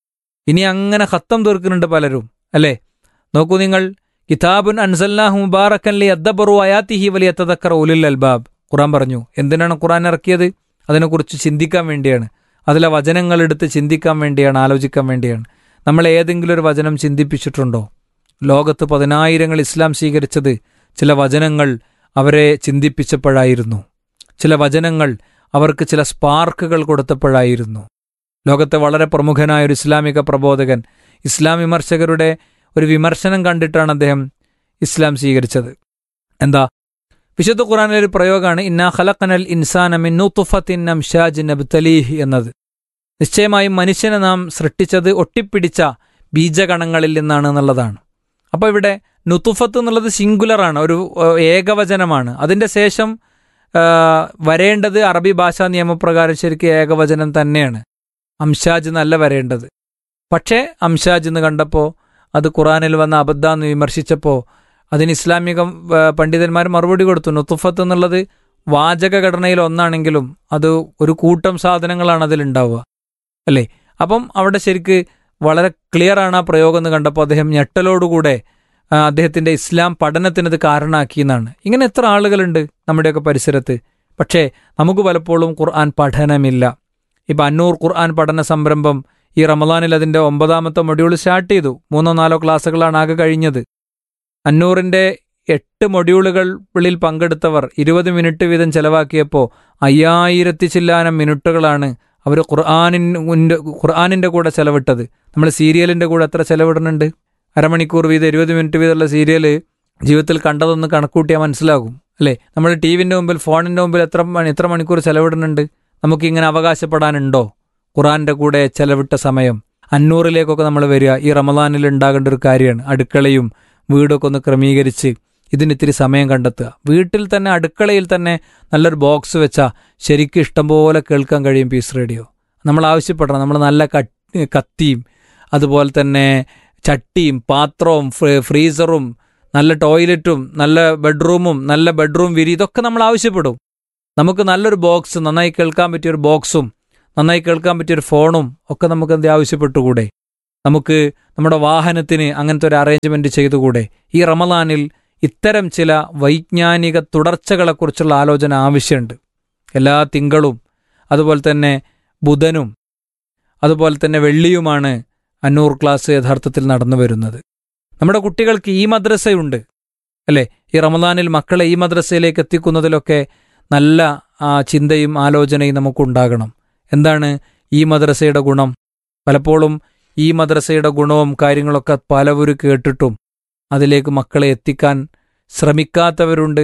ഇനി അങ്ങനെ ഹത്തം തീർക്കുന്നുണ്ട് പലരും അല്ലേ നോക്കൂ നിങ്ങൾ കിതാബുൻ അൻസല്ലാഹു മുബാറക്കൻ ലി അദ്ദബറു അയാത്തിഹി വലിയ തദക്കർ ഉലുൽ അൽബാബ് ഖുറാൻ പറഞ്ഞു എന്തിനാണ് ഖുറാൻ ഇറക്കിയത് അതിനെക്കുറിച്ച് ചിന്തിക്കാൻ വേണ്ടിയാണ് അതിലെ വചനങ്ങൾ എടുത്ത് ചിന്തിക്കാൻ വേണ്ടിയാണ് ആലോചിക്കാൻ വേണ്ടിയാണ് നമ്മൾ ഏതെങ്കിലും ഒരു വചനം ചിന്തിപ്പിച്ചിട്ടുണ്ടോ ലോകത്ത് പതിനായിരങ്ങൾ ഇസ്ലാം സ്വീകരിച്ചത് ചില വചനങ്ങൾ അവരെ ചിന്തിപ്പിച്ചപ്പോഴായിരുന്നു ചില വചനങ്ങൾ അവർക്ക് ചില സ്പാർക്കുകൾ കൊടുത്തപ്പോഴായിരുന്നു ലോകത്തെ വളരെ പ്രമുഖനായ ഒരു ഇസ്ലാമിക പ്രബോധകൻ ഇസ്ലാം വിമർശകരുടെ ഒരു വിമർശനം കണ്ടിട്ടാണ് അദ്ദേഹം ഇസ്ലാം സ്വീകരിച്ചത് എന്താ വിശുദ്ധ ഖുറാനിലെ ഒരു പ്രയോഗമാണ് ഇന്നാ ഖലഖനൽ ഇൻസാന മിൻ നുത്ഫത്തിൻ അംഷാജിൻ നബ്തലീഹ് എന്നത് നിശ്ചയമായും മനുഷ്യനെ നാം സൃഷ്ടിച്ചത് ഒട്ടിപ്പിടിച്ച ബീജകണങ്ങളിൽ നിന്നാണ് എന്നുള്ളതാണ് അപ്പോൾ ഇവിടെ നുത്തുഫത്ത് എന്നുള്ളത് സിംഗുലറാണ് ഒരു ഏഹ്, ഏകവചനമാണ് അതിൻ്റെ ശേഷം ആ, വരേണ്ടത് അറബി ഭാഷാ നിയമപ്രകാരം ശരിക്കും ഏകവചനം തന്നെയാണ് അംഷാജ് എന്നല്ല വരേണ്ടത് പക്ഷേ അംഷാജ് എന്ന് കണ്ടപ്പോൾ അത് ഖുറാനിൽ വന്ന അബദ്ധാന്ന് വിമർശിച്ചപ്പോൾ അതിന് ഇസ്ലാമിക ആ, പണ്ഡിതന്മാർ മറുപടി കൊടുത്തു നുത്തുഫത്ത് എന്നുള്ളത് വാചക ഘടനയിൽ ഒന്നാണെങ്കിലും അത് ഒരു കൂട്ടം സാധനങ്ങളാണ് അതിലുണ്ടാവുക അല്ലേ അപ്പം അവിടെ ശരിക്ക് വളരെ ക്ലിയർ ആണ് ആ പ്രയോഗം എന്ന് കണ്ടപ്പോൾ അദ്ദേഹം ഞെട്ടലോടുകൂടെ ആ, അദ്ദേഹത്തിന്റെ ഇസ്ലാം പഠനത്തിനത് കാരണമാക്കി എന്നാണ് ഇങ്ങനെ എത്ര ആളുകളുണ്ട് നമ്മുടെയൊക്കെ പരിസരത്ത് പക്ഷേ നമുക്ക് പലപ്പോഴും ഖുർആൻ പഠനമില്ല ഇപ്പം അന്നൂർ ഖുർആൻ പഠന സംരംഭം ഈ റമദാനിൽ അതിന്റെ ഒമ്പതാമത്തെ മൊഡ്യൂൾ സ്റ്റാർട്ട് ചെയ്തു മൂന്നോ നാലോ ക്ലാസ്സുകളാണ് ആകെ കഴിഞ്ഞത് അന്നൂറിന്റെ എട്ട് മൊഡ്യൂളുകളിൽ പങ്കെടുത്തവർ ഇരുപത് മിനിറ്റ് വീതം ചെലവാക്കിയപ്പോൾ അയ്യായിരത്തി ചില്ലാനം മിനിറ്റുകളാണ് അവർ ഖുർആാനിൻ്റെ ഖുർആാനിൻ്റെ കൂടെ ചെലവിട്ടത് നമ്മൾ സീരിയലിൻ്റെ കൂടെ എത്ര ചെലവിടുന്നുണ്ട് അരമണിക്കൂർ വീതം ഇരുപത് മിനിറ്റ് വീതമുള്ള സീരിയൽ ജീവിതത്തിൽ കണ്ടതൊന്ന് കണക്കൂട്ടിയാൽ മനസ്സിലാകും അല്ലേ നമ്മൾ ടി വിൻ്റെ മുമ്പിൽ ഫോണിൻ്റെ മുമ്പിൽ എത്ര മണി എത്ര മണിക്കൂർ ചെലവിടുന്നുണ്ട് നമുക്കിങ്ങനെ അവകാശപ്പെടാനുണ്ടോ ഖുറാന്റെ കൂടെ ചെലവിട്ട സമയം അന്നൂറിലേക്കൊക്കെ നമ്മൾ വരിക ഈ റമദാനിൽ ഉണ്ടാകേണ്ട ഒരു കാര്യമാണ് അടുക്കളയും വീടൊക്കെ ഒന്ന് ക്രമീകരിച്ച് ഇതിന് ഇത്തിരി സമയം കണ്ടെത്തുക വീട്ടിൽ തന്നെ അടുക്കളയിൽ തന്നെ നല്ലൊരു ബോക്സ് വെച്ചാൽ ശരിക്കും ഇഷ്ടംപോലെ കേൾക്കാൻ കഴിയും പീസ് റേഡിയോ നമ്മൾ ആവശ്യപ്പെടണം നമ്മൾ നല്ല കട്ട് കത്തിയും അതുപോലെ തന്നെ ചട്ടിയും പാത്രവും ഫ്രീ- ഫ്രീസറും നല്ല ടോയ്ലറ്റും നല്ല ബെഡ്റൂമും നല്ല ബെഡ്റൂം വിരി ഇതൊക്കെ നമ്മൾ ആവശ്യപ്പെടും നമുക്ക് നല്ലൊരു ബോക്സ് നന്നായി കേൾക്കാൻ പറ്റിയ ഒരു ബോക്സും നന്നായി കേൾക്കാൻ പറ്റിയ ഒരു ഫോണും ഒക്കെ നമുക്ക് എന്ത് ആവശ്യപ്പെട്ടുകൂടെ നമുക്ക് നമ്മുടെ വാഹനത്തിന് അങ്ങനത്തെ ഒരു അറേഞ്ച്മെന്റ് ചെയ്തുകൂടെ ഈ റമദാനിൽ ഇത്തരം ചില വൈജ്ഞാനിക തുടർച്ചകളെക്കുറിച്ചുള്ള ആലോചന ആവശ്യമുണ്ട് എല്ലാ തിങ്കളും അതുപോലെ തന്നെ ബുധനും അതുപോലെ തന്നെ വെള്ളിയുമാണ് അന്നൂർ ക്ലാസ് യഥാർത്ഥത്തിൽ നടന്നു വരുന്നത് നമ്മുടെ കുട്ടികൾക്ക് ഈ മദ്രസയുണ്ട് അല്ലേ ഈ റമദാനിൽ മക്കളെ ഈ മദ്രസയിലേക്ക് എത്തിക്കുന്നതിലൊക്കെ നല്ല ആ ചിന്തയും ആലോചനയും നമുക്കുണ്ടാകണം എന്താണ് ഈ മദ്രസയുടെ ഗുണം പലപ്പോഴും ഈ മദ്രസയുടെ ഗുണവും കാര്യങ്ങളൊക്കെ പലവരും കേട്ടിട്ടും അതിലേക്ക് മക്കളെ എത്തിക്കാൻ ശ്രമിക്കാത്തവരുണ്ട്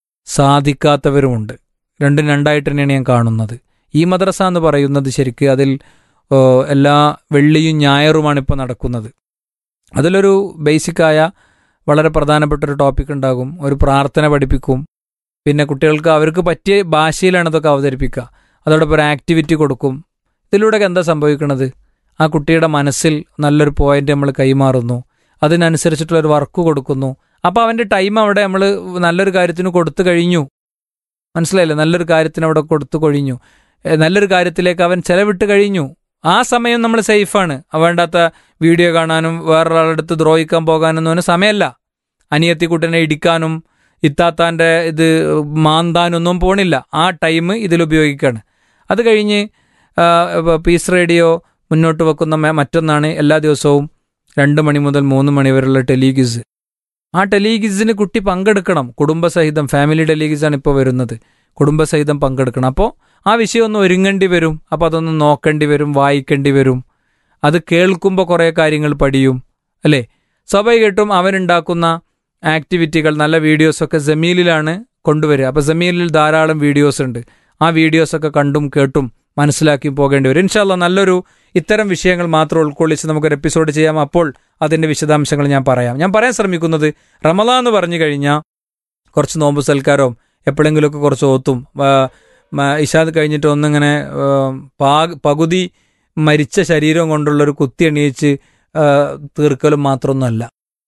സാധിക്കാത്തവരുമുണ്ട് രണ്ടും രണ്ടായിട്ട് തന്നെയാണ് ഞാൻ കാണുന്നത് ഈ മദ്രസ എന്ന് പറയുന്നത് ശരിക്ക് അതിൽ ഓ, എല്ലാ വെള്ളിയും ഞായറുമാണ് ഇപ്പോൾ നടക്കുന്നത് അതിലൊരു ബേസിക്കായ വളരെ പ്രധാനപ്പെട്ട ഒരു ടോപ്പിക് ഉണ്ടാകും ഒരു പ്രാർത്ഥന പഠിപ്പിക്കും പിന്നെ കുട്ടികൾക്ക് അവർക്ക് പറ്റിയ ഭാഷയിലാണ് ഇതൊക്കെ അവതരിപ്പിക്കുക അതോടൊപ്പം ഒരു ആക്ടിവിറ്റി കൊടുക്കും ഇതിലൂടെയൊക്കെ എന്താ സംഭവിക്കുന്നത് ആ കുട്ടിയുടെ മനസ്സിൽ നല്ലൊരു പോയിന്റ് നമ്മൾ കൈമാറുന്നു അതിനനുസരിച്ചിട്ടുള്ള ഒരു വർക്ക് കൊടുക്കുന്നു അപ്പോൾ അവൻ്റെ ടൈം അവിടെ നമ്മൾ നല്ലൊരു കാര്യത്തിന് കൊടുത്തു കഴിഞ്ഞു മനസ്സിലായില്ലേ നല്ലൊരു കാര്യത്തിന് അവിടെ കൊടുത്തു കഴിഞ്ഞു ഏ, നല്ലൊരു കാര്യത്തിലേക്ക് അവൻ ചെലവിട്ട് കഴിഞ്ഞു ആ സമയം നമ്മൾ സേഫാണ് വേണ്ടാത്ത വീഡിയോ കാണാനും വേറൊരാളുടെ അടുത്ത് ദ്രോഹിക്കാൻ പോകാനൊന്നും അവന് സമയമല്ല അനിയത്തിക്കുട്ടനെ ഇടിക്കാനും ഇത്താത്താൻ്റെ ഇത് മാന്താനൊന്നും പോണില്ല ആ ടൈം ഇതിൽ ഉപയോഗിക്കുകയാണ് അത് കഴിഞ്ഞ് ആ, ഇപ്പൊ പീസ് റേഡിയോ മുന്നോട്ട് വെക്കുന്ന മ- മറ്റൊന്നാണ് എല്ലാ ദിവസവും രണ്ട് മണി മുതൽ മൂന്ന് മണി വരെയുള്ള ടെലിഗിസ് ആ ടെലിഗിസിന് കുട്ടി പങ്കെടുക്കണം കുടുംബസഹിതം ഫാമിലി ടെലിഗിസാണ് ഇപ്പോൾ വരുന്നത് കുടുംബസഹിതം പങ്കെടുക്കണം അപ്പോൾ ആ വിഷയം ഒന്ന് ഒരുങ്ങേണ്ടി വരും അപ്പോൾ അതൊന്ന് നോക്കേണ്ടി വരും വായിക്കേണ്ടി വരും അത് കേൾക്കുമ്പോൾ കുറേ കാര്യങ്ങൾ പഠിയും അല്ലേ സ്വാഭാവികമായിട്ടും അവനുണ്ടാക്കുന്ന ആക്ടിവിറ്റികൾ നല്ല വീഡിയോസൊക്കെ ജമീലിലാണ് കൊണ്ടുവരിക അപ്പോൾ ജമീലിൽ ധാരാളം വീഡിയോസ് ഉണ്ട് ആ വീഡിയോസൊക്കെ കണ്ടും കേട്ടും മനസ്സിലാക്കി പോകേണ്ടി വരും ഇൻഷാല്ല നല്ലൊരു ഇത്തരം വിഷയങ്ങൾ മാത്രം ഉൾക്കൊള്ളിച്ച് നമുക്കൊരു എപ്പിസോഡ് ചെയ്യാം അപ്പോൾ അതിൻ്റെ വിശദാംശങ്ങൾ ഞാൻ പറയാം ഞാൻ പറയാൻ ശ്രമിക്കുന്നത് റമദാൻ എന്ന് പറഞ്ഞു കഴിഞ്ഞാൽ കുറച്ച് നോമ്പ് സൽക്കാരവും എപ്പോഴെങ്കിലുമൊക്കെ കുറച്ച് ഓത്തും ആ, മ- ഇഷാദ് കഴിഞ്ഞിട്ട് ഒന്നിങ്ങനെ ആ, പാ- പകുതി മരിച്ച ശരീരം കൊണ്ടുള്ളൊരു കുത്തി എണീച്ച് ആ, തീർക്കലും മാത്രമൊന്നുമല്ല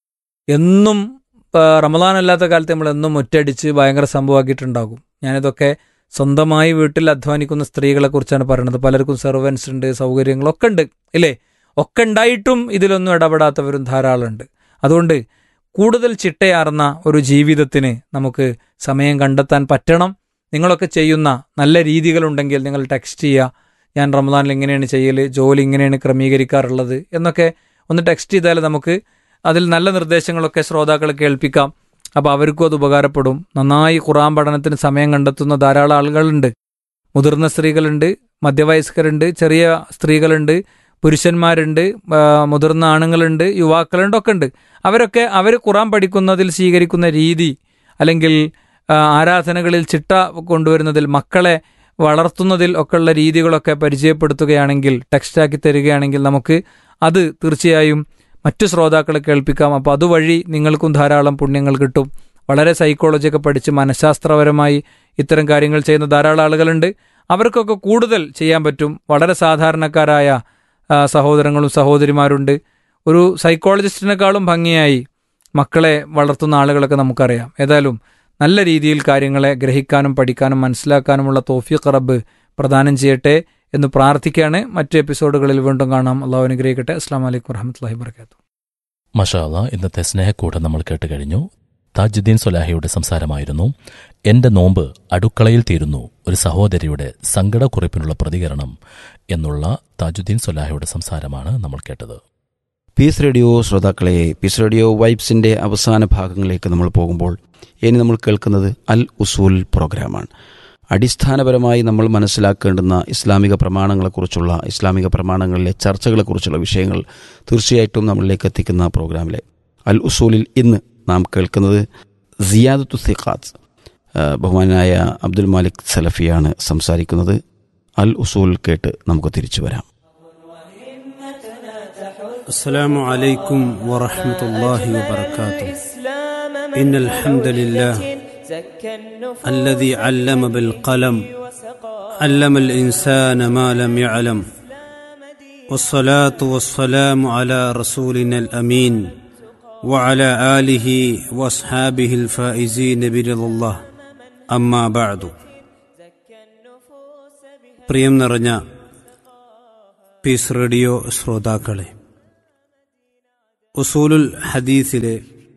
എന്നും ആ, റമദാൻ അല്ലാത്ത കാലത്ത് നമ്മൾ എന്നും ഒറ്റയടിച്ച് ഭയങ്കര സംഭവമാക്കിയിട്ടുണ്ടാകും ഞാനിതൊക്കെ സ്വന്തമായി വീട്ടിൽ അധ്വാനിക്കുന്ന സ്ത്രീകളെ കുറിച്ചാണ് പറയുന്നത് പലർക്കും സെർവൻസ് ഉണ്ട് സൗകര്യങ്ങളൊക്കെ ഉണ്ട് ഇല്ലേ ഒക്കെ ഉണ്ടായിട്ടും ഇതിലൊന്നും ഇടപെടാത്തവരും ധാരാളമുണ്ട് അതുകൊണ്ട് കൂടുതൽ ചിട്ടയാർന്ന ഒരു ജീവിതത്തിന് നമുക്ക് സമയം കണ്ടെത്താൻ പറ്റണം നിങ്ങളൊക്കെ ചെയ്യുന്ന നല്ല രീതികളുണ്ടെങ്കിൽ നിങ്ങൾ ടെക്സ്റ്റ് ചെയ്യുക ഞാൻ റമദാനിൽ ഇങ്ങനെയാണ് ചെയ്യൽ ജോലി ഇങ്ങനെയാണ് ക്രമീകരിക്കാറുള്ളത് എന്നൊക്കെ ഒന്ന് ടെക്സ്റ്റ് ചെയ്താൽ നമുക്ക് അതിൽ നല്ല നിർദ്ദേശങ്ങളൊക്കെ ശ്രോതാക്കളെ കേൾപ്പിക്കാം അപ്പോൾ അവർക്കും അത് ഉപകാരപ്പെടും നന്നായി ഖുറാൻ പഠനത്തിന് സമയം കണ്ടെത്തുന്ന ധാരാളം ആളുകളുണ്ട് മുതിർന്ന സ്ത്രീകളുണ്ട് മധ്യവയസ്കരുണ്ട് ചെറിയ സ്ത്രീകളുണ്ട് പുരുഷന്മാരുണ്ട് ആ, മുതിർന്ന ആണുങ്ങളുണ്ട് യുവാക്കളുണ്ട് ഒക്കെ ഉണ്ട് അവരൊക്കെ അവർ ഖുറാൻ പഠിക്കുന്നതിൽ സ്വീകരിക്കുന്ന രീതി അല്ലെങ്കിൽ ആ, ആരാധനകളിൽ ചിട്ട കൊണ്ടുവരുന്നതിൽ മക്കളെ വളർത്തുന്നതിൽ ഒക്കെയുള്ള രീതികളൊക്കെ പരിചയപ്പെടുത്തുകയാണെങ്കിൽ ടെക്സ്റ്റാക്കി തരികയാണെങ്കിൽ നമുക്ക് അത് തീർച്ചയായും മറ്റു ശ്രോതാക്കളെ കേൾപ്പിക്കാം അപ്പോൾ അതുവഴി നിങ്ങൾക്കും ധാരാളം പുണ്യങ്ങൾ കിട്ടും വളരെ സൈക്കോളജി ഒക്കെ പഠിച്ച് മനഃശാസ്ത്രപരമായി ഇത്തരം കാര്യങ്ങൾ ചെയ്യുന്ന ധാരാളം ആളുകളുണ്ട് അവർക്കൊക്കെ കൂടുതൽ ചെയ്യാൻ പറ്റും വളരെ സാധാരണക്കാരായ ആ, സഹോദരങ്ങളും സഹോദരിമാരുണ്ട് ഒരു സൈക്കോളജിസ്റ്റിനേക്കാളും ഭംഗിയായി മക്കളെ വളർത്തുന്ന ആളുകളൊക്കെ നമുക്കറിയാം ഏതായാലും നല്ല രീതിയിൽ കാര്യങ്ങളെ ഗ്രഹിക്കാനും പഠിക്കാനും മനസ്സിലാക്കാനുമുള്ള തോഫിയഖ് റബ്ബ് പ്രദാനം ചെയ്യട്ടെ എന്ന് പ്രാർത്ഥിക്കുകയാണ് മറ്റു എപ്പിസോഡുകളിൽ വീണ്ടും കാണാം അള്ളാഹു അനുഗ്രഹിക്കട്ടെ അസ്സാം വലൈക്കും വറഹമത്തല്ലാഹി വർക്കാത്തു മഷാല ഇന്നത്തെ സ്നേഹക്കൂടെ നമ്മൾ കേട്ട് കഴിഞ്ഞു താജുദ്ദീൻ സൊലാഹിയുടെ സംസാരമായിരുന്നു എന്റെ നോമ്പ് അടുക്കളയിൽ തീരുന്നു ഒരു സഹോദരിയുടെ സങ്കടക്കുറിപ്പിനുള്ള പ്രതികരണം എന്നുള്ള താജുദ്ദീൻ സൊലാഹിയുടെ സംസാരമാണ് നമ്മൾ കേട്ടത് പീസ് റേഡിയോ ശ്രോതാക്കളെ പീസ് റേഡിയോ വൈബ്സിന്റെ അവസാന ഭാഗങ്ങളിലേക്ക് നമ്മൾ പോകുമ്പോൾ ഇനി നമ്മൾ കേൾക്കുന്നത് അൽ ഉസൂൽ പ്രോഗ്രാമാണ് അടിസ്ഥാനപരമായി നമ്മൾ മനസ്സിലാക്കേണ്ടുന്ന ഇസ്ലാമിക പ്രമാണങ്ങളെക്കുറിച്ചുള്ള ഇസ്ലാമിക പ്രമാണങ്ങളിലെ ചർച്ചകളെക്കുറിച്ചുള്ള വിഷയങ്ങൾ തീർച്ചയായിട്ടും നമ്മളിലേക്ക് എത്തിക്കുന്ന പ്രോഗ്രാമിലെ അൽ ഉസൂലിൽ ഇന്ന് നാം കേൾക്കുന്നത് സിയാദത്തു സിഖാത്ത് ബഹുമാനായ അബ്ദുൽ മാലിക് സലഫിയാണ് സംസാരിക്കുന്നത് അൽ ഉസൂൽ കേട്ട് നമുക്ക് തിരിച്ചു വരാം السلام عليكم ورحمة الله وبركاته إن الحمد لله الذي علم بالقلم علم الإنسان ما لم يعلم والصلاة والسلام على رسولنا الأمين وعلى آله وأصحابه الفائزين برضا الله أما بعد പ്രിയം നിറഞ്ഞ പീസ് റേഡിയോ ശ്രോതാക്കളെ ഉസൂലുൽ ഹദീസിലെ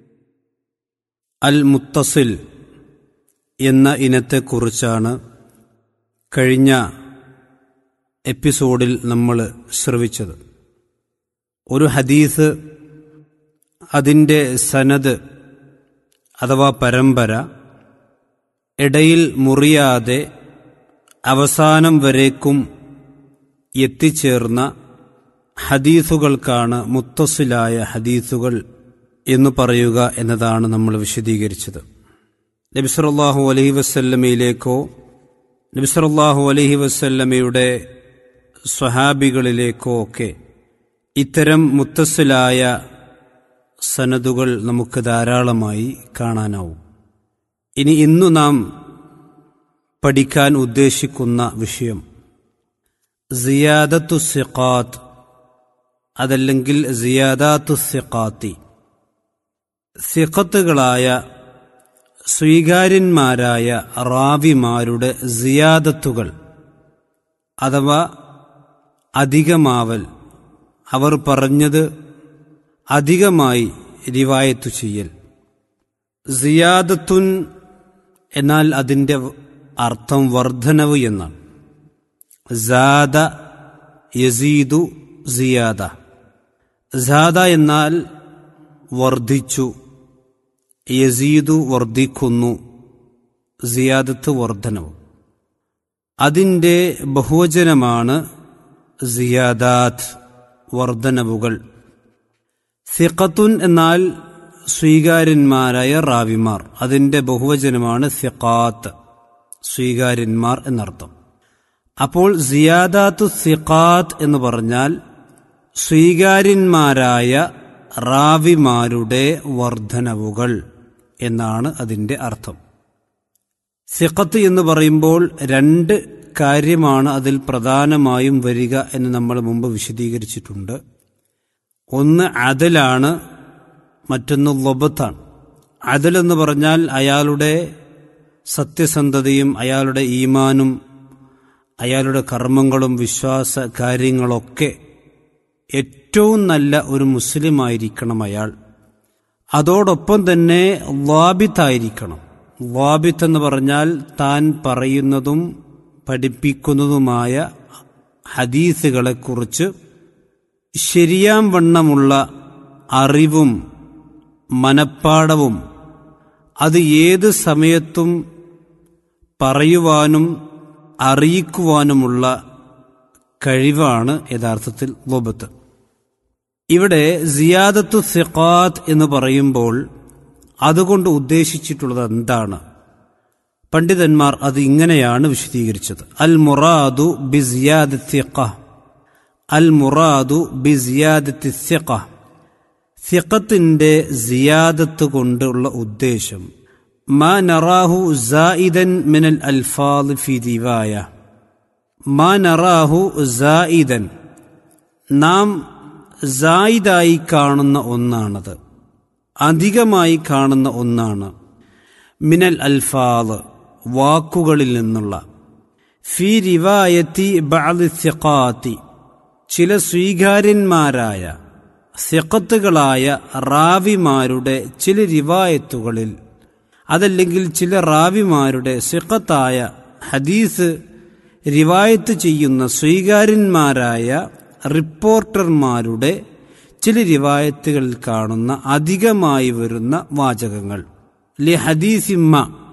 അൽ മുത്തസിൽ എന്ന ഇനത്തെക്കുറിച്ചാണ് കഴിഞ്ഞ എപ്പിസോഡിൽ നമ്മൾ ശ്രവിച്ചത് ഒരു ഹദീസ് അതിൻ്റെ സനത് അഥവാ പരമ്പര ഇടയിൽ മുറിയാതെ അവസാനം വരേക്കും എത്തിച്ചേർന്ന ഹദീസുകൾക്കാണ് മുത്തസിലായ ഹദീസുകൾ എന്ന് പറയുക എന്നതാണ് നമ്മൾ വിശദീകരിച്ചത് നബിസറല്ലാഹു അലഹി വസ്ല്ലമയിലേക്കോ നബിസറല്ലാഹു അലഹി വസ്ല്ലമയുടെ സ്വഹാബികളിലേക്കോ ഒക്കെ ഇത്തരം മുത്തസിലായ സനതുകൾ നമുക്ക് ധാരാളമായി കാണാനാവും ഇനി ഇന്നു നാം പഠിക്കാൻ ഉദ്ദേശിക്കുന്ന വിഷയം സിയാദത്തു സിഖാത്ത് അതല്ലെങ്കിൽ സിയാദാത്തു സിഖാത്തി സിഖത്തുകളായ സ്വീകാര്യന്മാരായ റാവിമാരുടെ സിയാദത്തുകൾ അഥവാ അധികമാവൽ അവർ പറഞ്ഞത് അധികമായി റിവായത്തു ചെയ്യൽ സിയാദത്തുൻ എന്നാൽ അതിൻ്റെ അർത്ഥം വർധനവ് എന്നാണ് സാദ യസീദു സിയാദ സാദ എന്നാൽ വർദ്ധിച്ചു യസീദു വർദ്ധിക്കുന്നു സിയാദത്ത് വർധനവ് അതിൻ്റെ ബഹുവചനമാണ് സിയാദാത്ത് വർധനവുകൾ സിഖത്തുൻ എന്നാൽ സ്വീകാര്യന്മാരായ റാവിമാർ അതിൻ്റെ ബഹുവചനമാണ് സിഖാത്ത് സ്വീകാര്യന്മാർ എന്നർത്ഥം അപ്പോൾ സിയാദാത്തു സിഖാത്ത് എന്ന് പറഞ്ഞാൽ സ്വീകാര്യന്മാരായ റാവിമാരുടെ വർധനവുകൾ എന്നാണ് അതിൻ്റെ അർത്ഥം സിഖത്ത് എന്ന് പറയുമ്പോൾ രണ്ട് കാര്യമാണ് അതിൽ പ്രധാനമായും വരിക എന്ന് നമ്മൾ മുമ്പ് വിശദീകരിച്ചിട്ടുണ്ട് ഒന്ന് അദലാണ് മറ്റൊന്ന് ലൊബത്താണ് അദൽ എന്ന് പറഞ്ഞാൽ അയാളുടെ സത്യസന്ധതയും അയാളുടെ ഈമാനും അയാളുടെ കർമ്മങ്ങളും വിശ്വാസ കാര്യങ്ങളൊക്കെ ഏറ്റവും നല്ല ഒരു മുസ്ലിമായിരിക്കണം അയാൾ അതോടൊപ്പം തന്നെ വാബിത്തായിരിക്കണം വാബിത്ത് എന്ന് പറഞ്ഞാൽ താൻ പറയുന്നതും പഠിപ്പിക്കുന്നതുമായ ഹദീസുകളെക്കുറിച്ച് ശരിയാം വണ്ണമുള്ള അറിവും മനപ്പാടവും അത് ഏത് സമയത്തും പറയുവാനും അറിയിക്കുവാനുമുള്ള കഴിവാണ് യഥാർത്ഥത്തിൽ ലോബത്ത് ഇവിടെ സിയാദത്തു സിഖാത്ത് എന്ന് പറയുമ്പോൾ അതുകൊണ്ട് ഉദ്ദേശിച്ചിട്ടുള്ളത് എന്താണ് പണ്ഡിതന്മാർ അത് ഇങ്ങനെയാണ് വിശദീകരിച്ചത് അൽ മുറാദു ബിസിയാദത്തി അൽ മുറാദു ബിസിയാദത്തി സിഖ സിഖത്തിന്റെ സിയാദത്ത് കൊണ്ടുള്ള ഉദ്ദേശം മാ നറാഹു സായിദൻ മിനൽ അൽഫാദ് ഫി ദിവായ മാ നറാഹു സായിദൻ നാം സായിദായി കാണുന്ന ഒന്നാണത് അധികമായി കാണുന്ന ഒന്നാണ് മിനൽ അൽഫാദ് വാക്കുകളിൽ നിന്നുള്ള ഫി റിവായത്തി ബഅദ് സിഖാത്തി ചില സ്വീകാര്യന്മാരായ സിഖത്തുകളായ റാവിമാരുടെ ചില റിവായത്തുകളിൽ അതല്ലെങ്കിൽ ചില റാവിമാരുടെ സിഖത്തായ ഹദീസ് റിവായത്ത് ചെയ്യുന്ന സ്വീകാര്യന്മാരായ റിപ്പോർട്ടർമാരുടെ ചില റിവായത്തുകളിൽ കാണുന്ന അധികമായി വരുന്ന വാചകങ്ങൾ ലി ഹദീസിമ്മ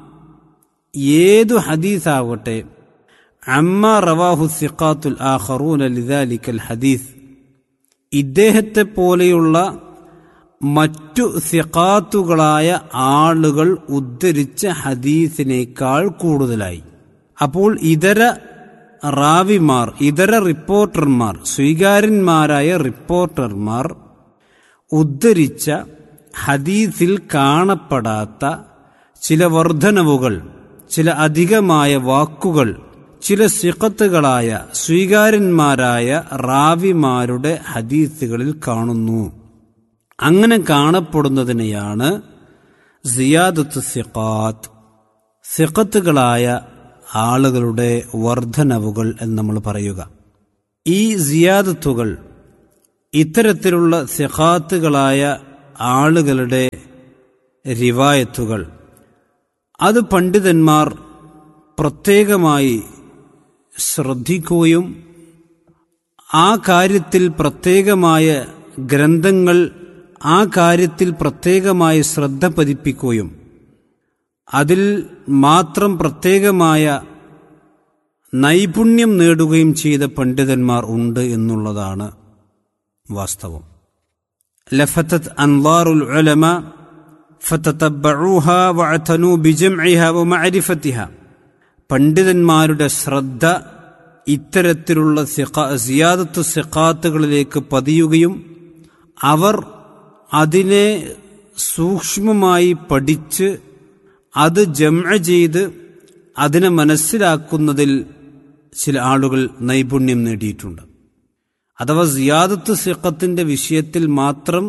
ഏതു ഹദീസാവട്ടെ അമ്മ റവാഹു സിഖാത്തുൽ ആഖറൂന ലിദാലിക്കൽ ഹദീസ് ഇദ്ദേഹത്തെ പോലെയുള്ള മറ്റു സിഖാത്തുകളായ ആളുകൾ ഉദ്ധരിച്ച ഹദീസിനേക്കാൾ കൂടുതലായി അപ്പോൾ ഇതര റാവിമാർ ഇതര റിപ്പോർട്ടർമാർ സ്വീകാര്യന്മാരായ റിപ്പോർട്ടർമാർ ഉദ്ധരിച്ച ഹദീസിൽ കാണപ്പെടാത്ത ചില വർധനവുകൾ ചില അധികമായ വാക്കുകൾ ചില സിഖത്തുകളായ സ്വീകാര്യന്മാരായ റാവിമാരുടെ ഹദീസുകളിൽ കാണുന്നു അങ്ങനെ കാണപ്പെടുന്നതിനെയാണ് സിയാദത്ത് സിഖാത്ത് സിഖത്തുകളായ ആളുകളുടെ വർധനവുകൾ എന്ന് നമ്മൾ പറയുക ഈ സിയാദത്തുകൾ ഇത്തരത്തിലുള്ള സിഖാത്തുകളായ ആളുകളുടെ റിവായത്തുകൾ അത് പണ്ഡിതന്മാർ പ്രത്യേകമായി ശ്രദ്ധിക്കുകയും ആ കാര്യത്തിൽ പ്രത്യേകമായ ഗ്രന്ഥങ്ങൾ ആ കാര്യത്തിൽ പ്രത്യേകമായി ശ്രദ്ധ പതിപ്പിക്കുകയും അതിൽ മാത്രം പ്രത്യേകമായ നൈപുണ്യം നേടുകയും ചെയ്ത പണ്ഡിതന്മാർ ഉണ്ട് എന്നുള്ളതാണ് വാസ്തവം ലഫത്തത് അൻവാറുൽ ഉലമ ഫതതബ്ബഊഹ വഅതനു ബിജംഇഹ വമഅരിഫതിഹ പണ്ഡിതന്മാരുടെ ശ്രദ്ധ ഇത്തരത്തിലുള്ള സിയാദത്ത് സിഖാത്തുകളിലേക്ക് പതിയുകയും അവർ അതിനെ സൂക്ഷ്മമായി പഠിച്ച് അത് ജംഅ ചെയ്ത് അതിനെ മനസ്സിലാക്കുന്നതിൽ ചില ആളുകൾ നൈപുണ്യം നേടിയിട്ടുണ്ട് അഥവാ സിയാദത്ത് സിഖത്തിന്റെ വിഷയത്തിൽ മാത്രം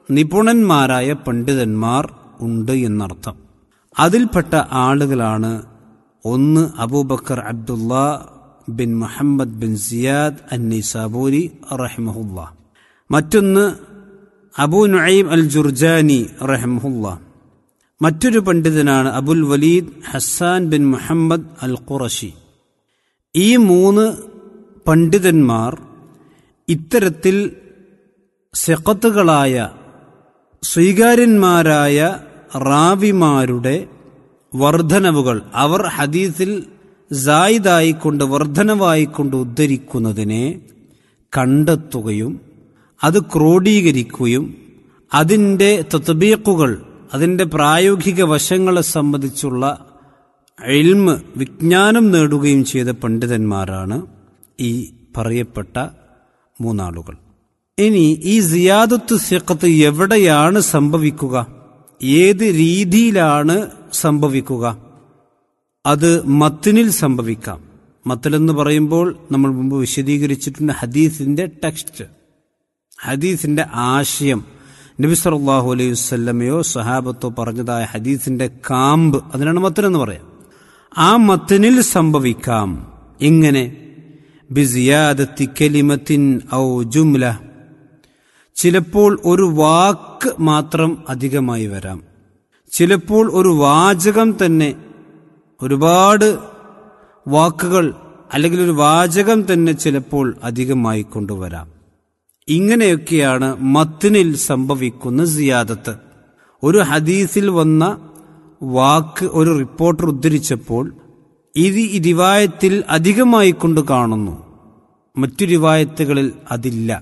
നിപുണന്മാരായ പണ്ഡിതന്മാർ ഉണ്ട് എന്നർത്ഥം അതിൽപ്പെട്ട ആളുകളാണ് ഒന്ന് Abu Bakr Abdullah bin Muhammad bin Ziyad an Nisaburi റഹിമഹുല്ല മറ്റൊന്ന് അബൂ നുഐം അൽ ജുർജാനി റഹിമഹുല്ല മറ്റൊരു പണ്ഡിതനാണ് Abul Walid Hassan bin Muhammad al Qurashi ഈ മൂന്ന് പണ്ഡിതന്മാർ ഇത്തരത്തിൽ സെക്കത്തുകളായ സ്വീകാര്യന്മാരായ റാവിമാരുടെ വർധനവുകൾ അവർ ഹദീസിൽ സായിദായിക്കൊണ്ട് വർധനവായിക്കൊണ്ട് ഉദ്ധരിക്കുന്നതിനെ കണ്ടെത്തുകയും അത് ക്രോഡീകരിക്കുകയും അതിൻ്റെ തത്ബീക്കുകൾ അതിൻ്റെ പ്രായോഗിക വശങ്ങളെ സംബന്ധിച്ചുള്ള എൽമ് വിജ്ഞാനം നേടുകയും ചെയ്ത പണ്ഡിതന്മാരാണ് ഈ പറയപ്പെട്ട മൂന്നാളുകൾ ഇനി ഈ സിയാദത്ത് സിഖത്ത് എവിടെയാണ് സംഭവിക്കുക ഏത് രീതിയിലാണ് സംഭവിക്കുക അത് മത്തിനിൽ സംഭവിക്കാം മത്തിലെന്ന് പറയുമ്പോൾ നമ്മൾ മുമ്പ് വിശദീകരിച്ചിട്ടുണ്ട് ഹദീസിന്റെ ടെക്സ്റ്റ് ഹദീസിന്റെ ആശയം നബി സല്ലല്ലാഹു അലൈഹി വസല്ലമയോ സഹാബത്തോ പറഞ്ഞതായ ഹദീസിന്റെ കാമ്പ് അതിനാണ് മത്തനെന്ന് പറയാം ആ മത്തനിൽ സംഭവിക്കാം ഇങ്ങനെ ബിസിയാദത്തി കലിമത്തിൻ ഔ ജുംല ചിലപ്പോൾ ഒരു വാക്ക് മാത്രം അധികമായി വരാം ചിലപ്പോൾ ഒരു വാചകം തന്നെ ഒരുപാട് വാക്കുകൾ അല്ലെങ്കിൽ ഒരു വാചകം തന്നെ ചിലപ്പോൾ അധികമായി കൊണ്ടുവരാം ഇങ്ങനെയൊക്കെയാണ് മത്തിനിൽ സംഭവിക്കുന്ന സിയാദത്ത് ഒരു ഹദീസിൽ വന്ന വാക്ക് ഒരു റിപ്പോർട്ടർ ഉദ്ധരിച്ചപ്പോൾ ഇത് ഈ റിവായത്തിൽ അധികമായി കൊണ്ട് കാണുന്നു മറ്റു റിവായത്തുകളിൽ അതില്ല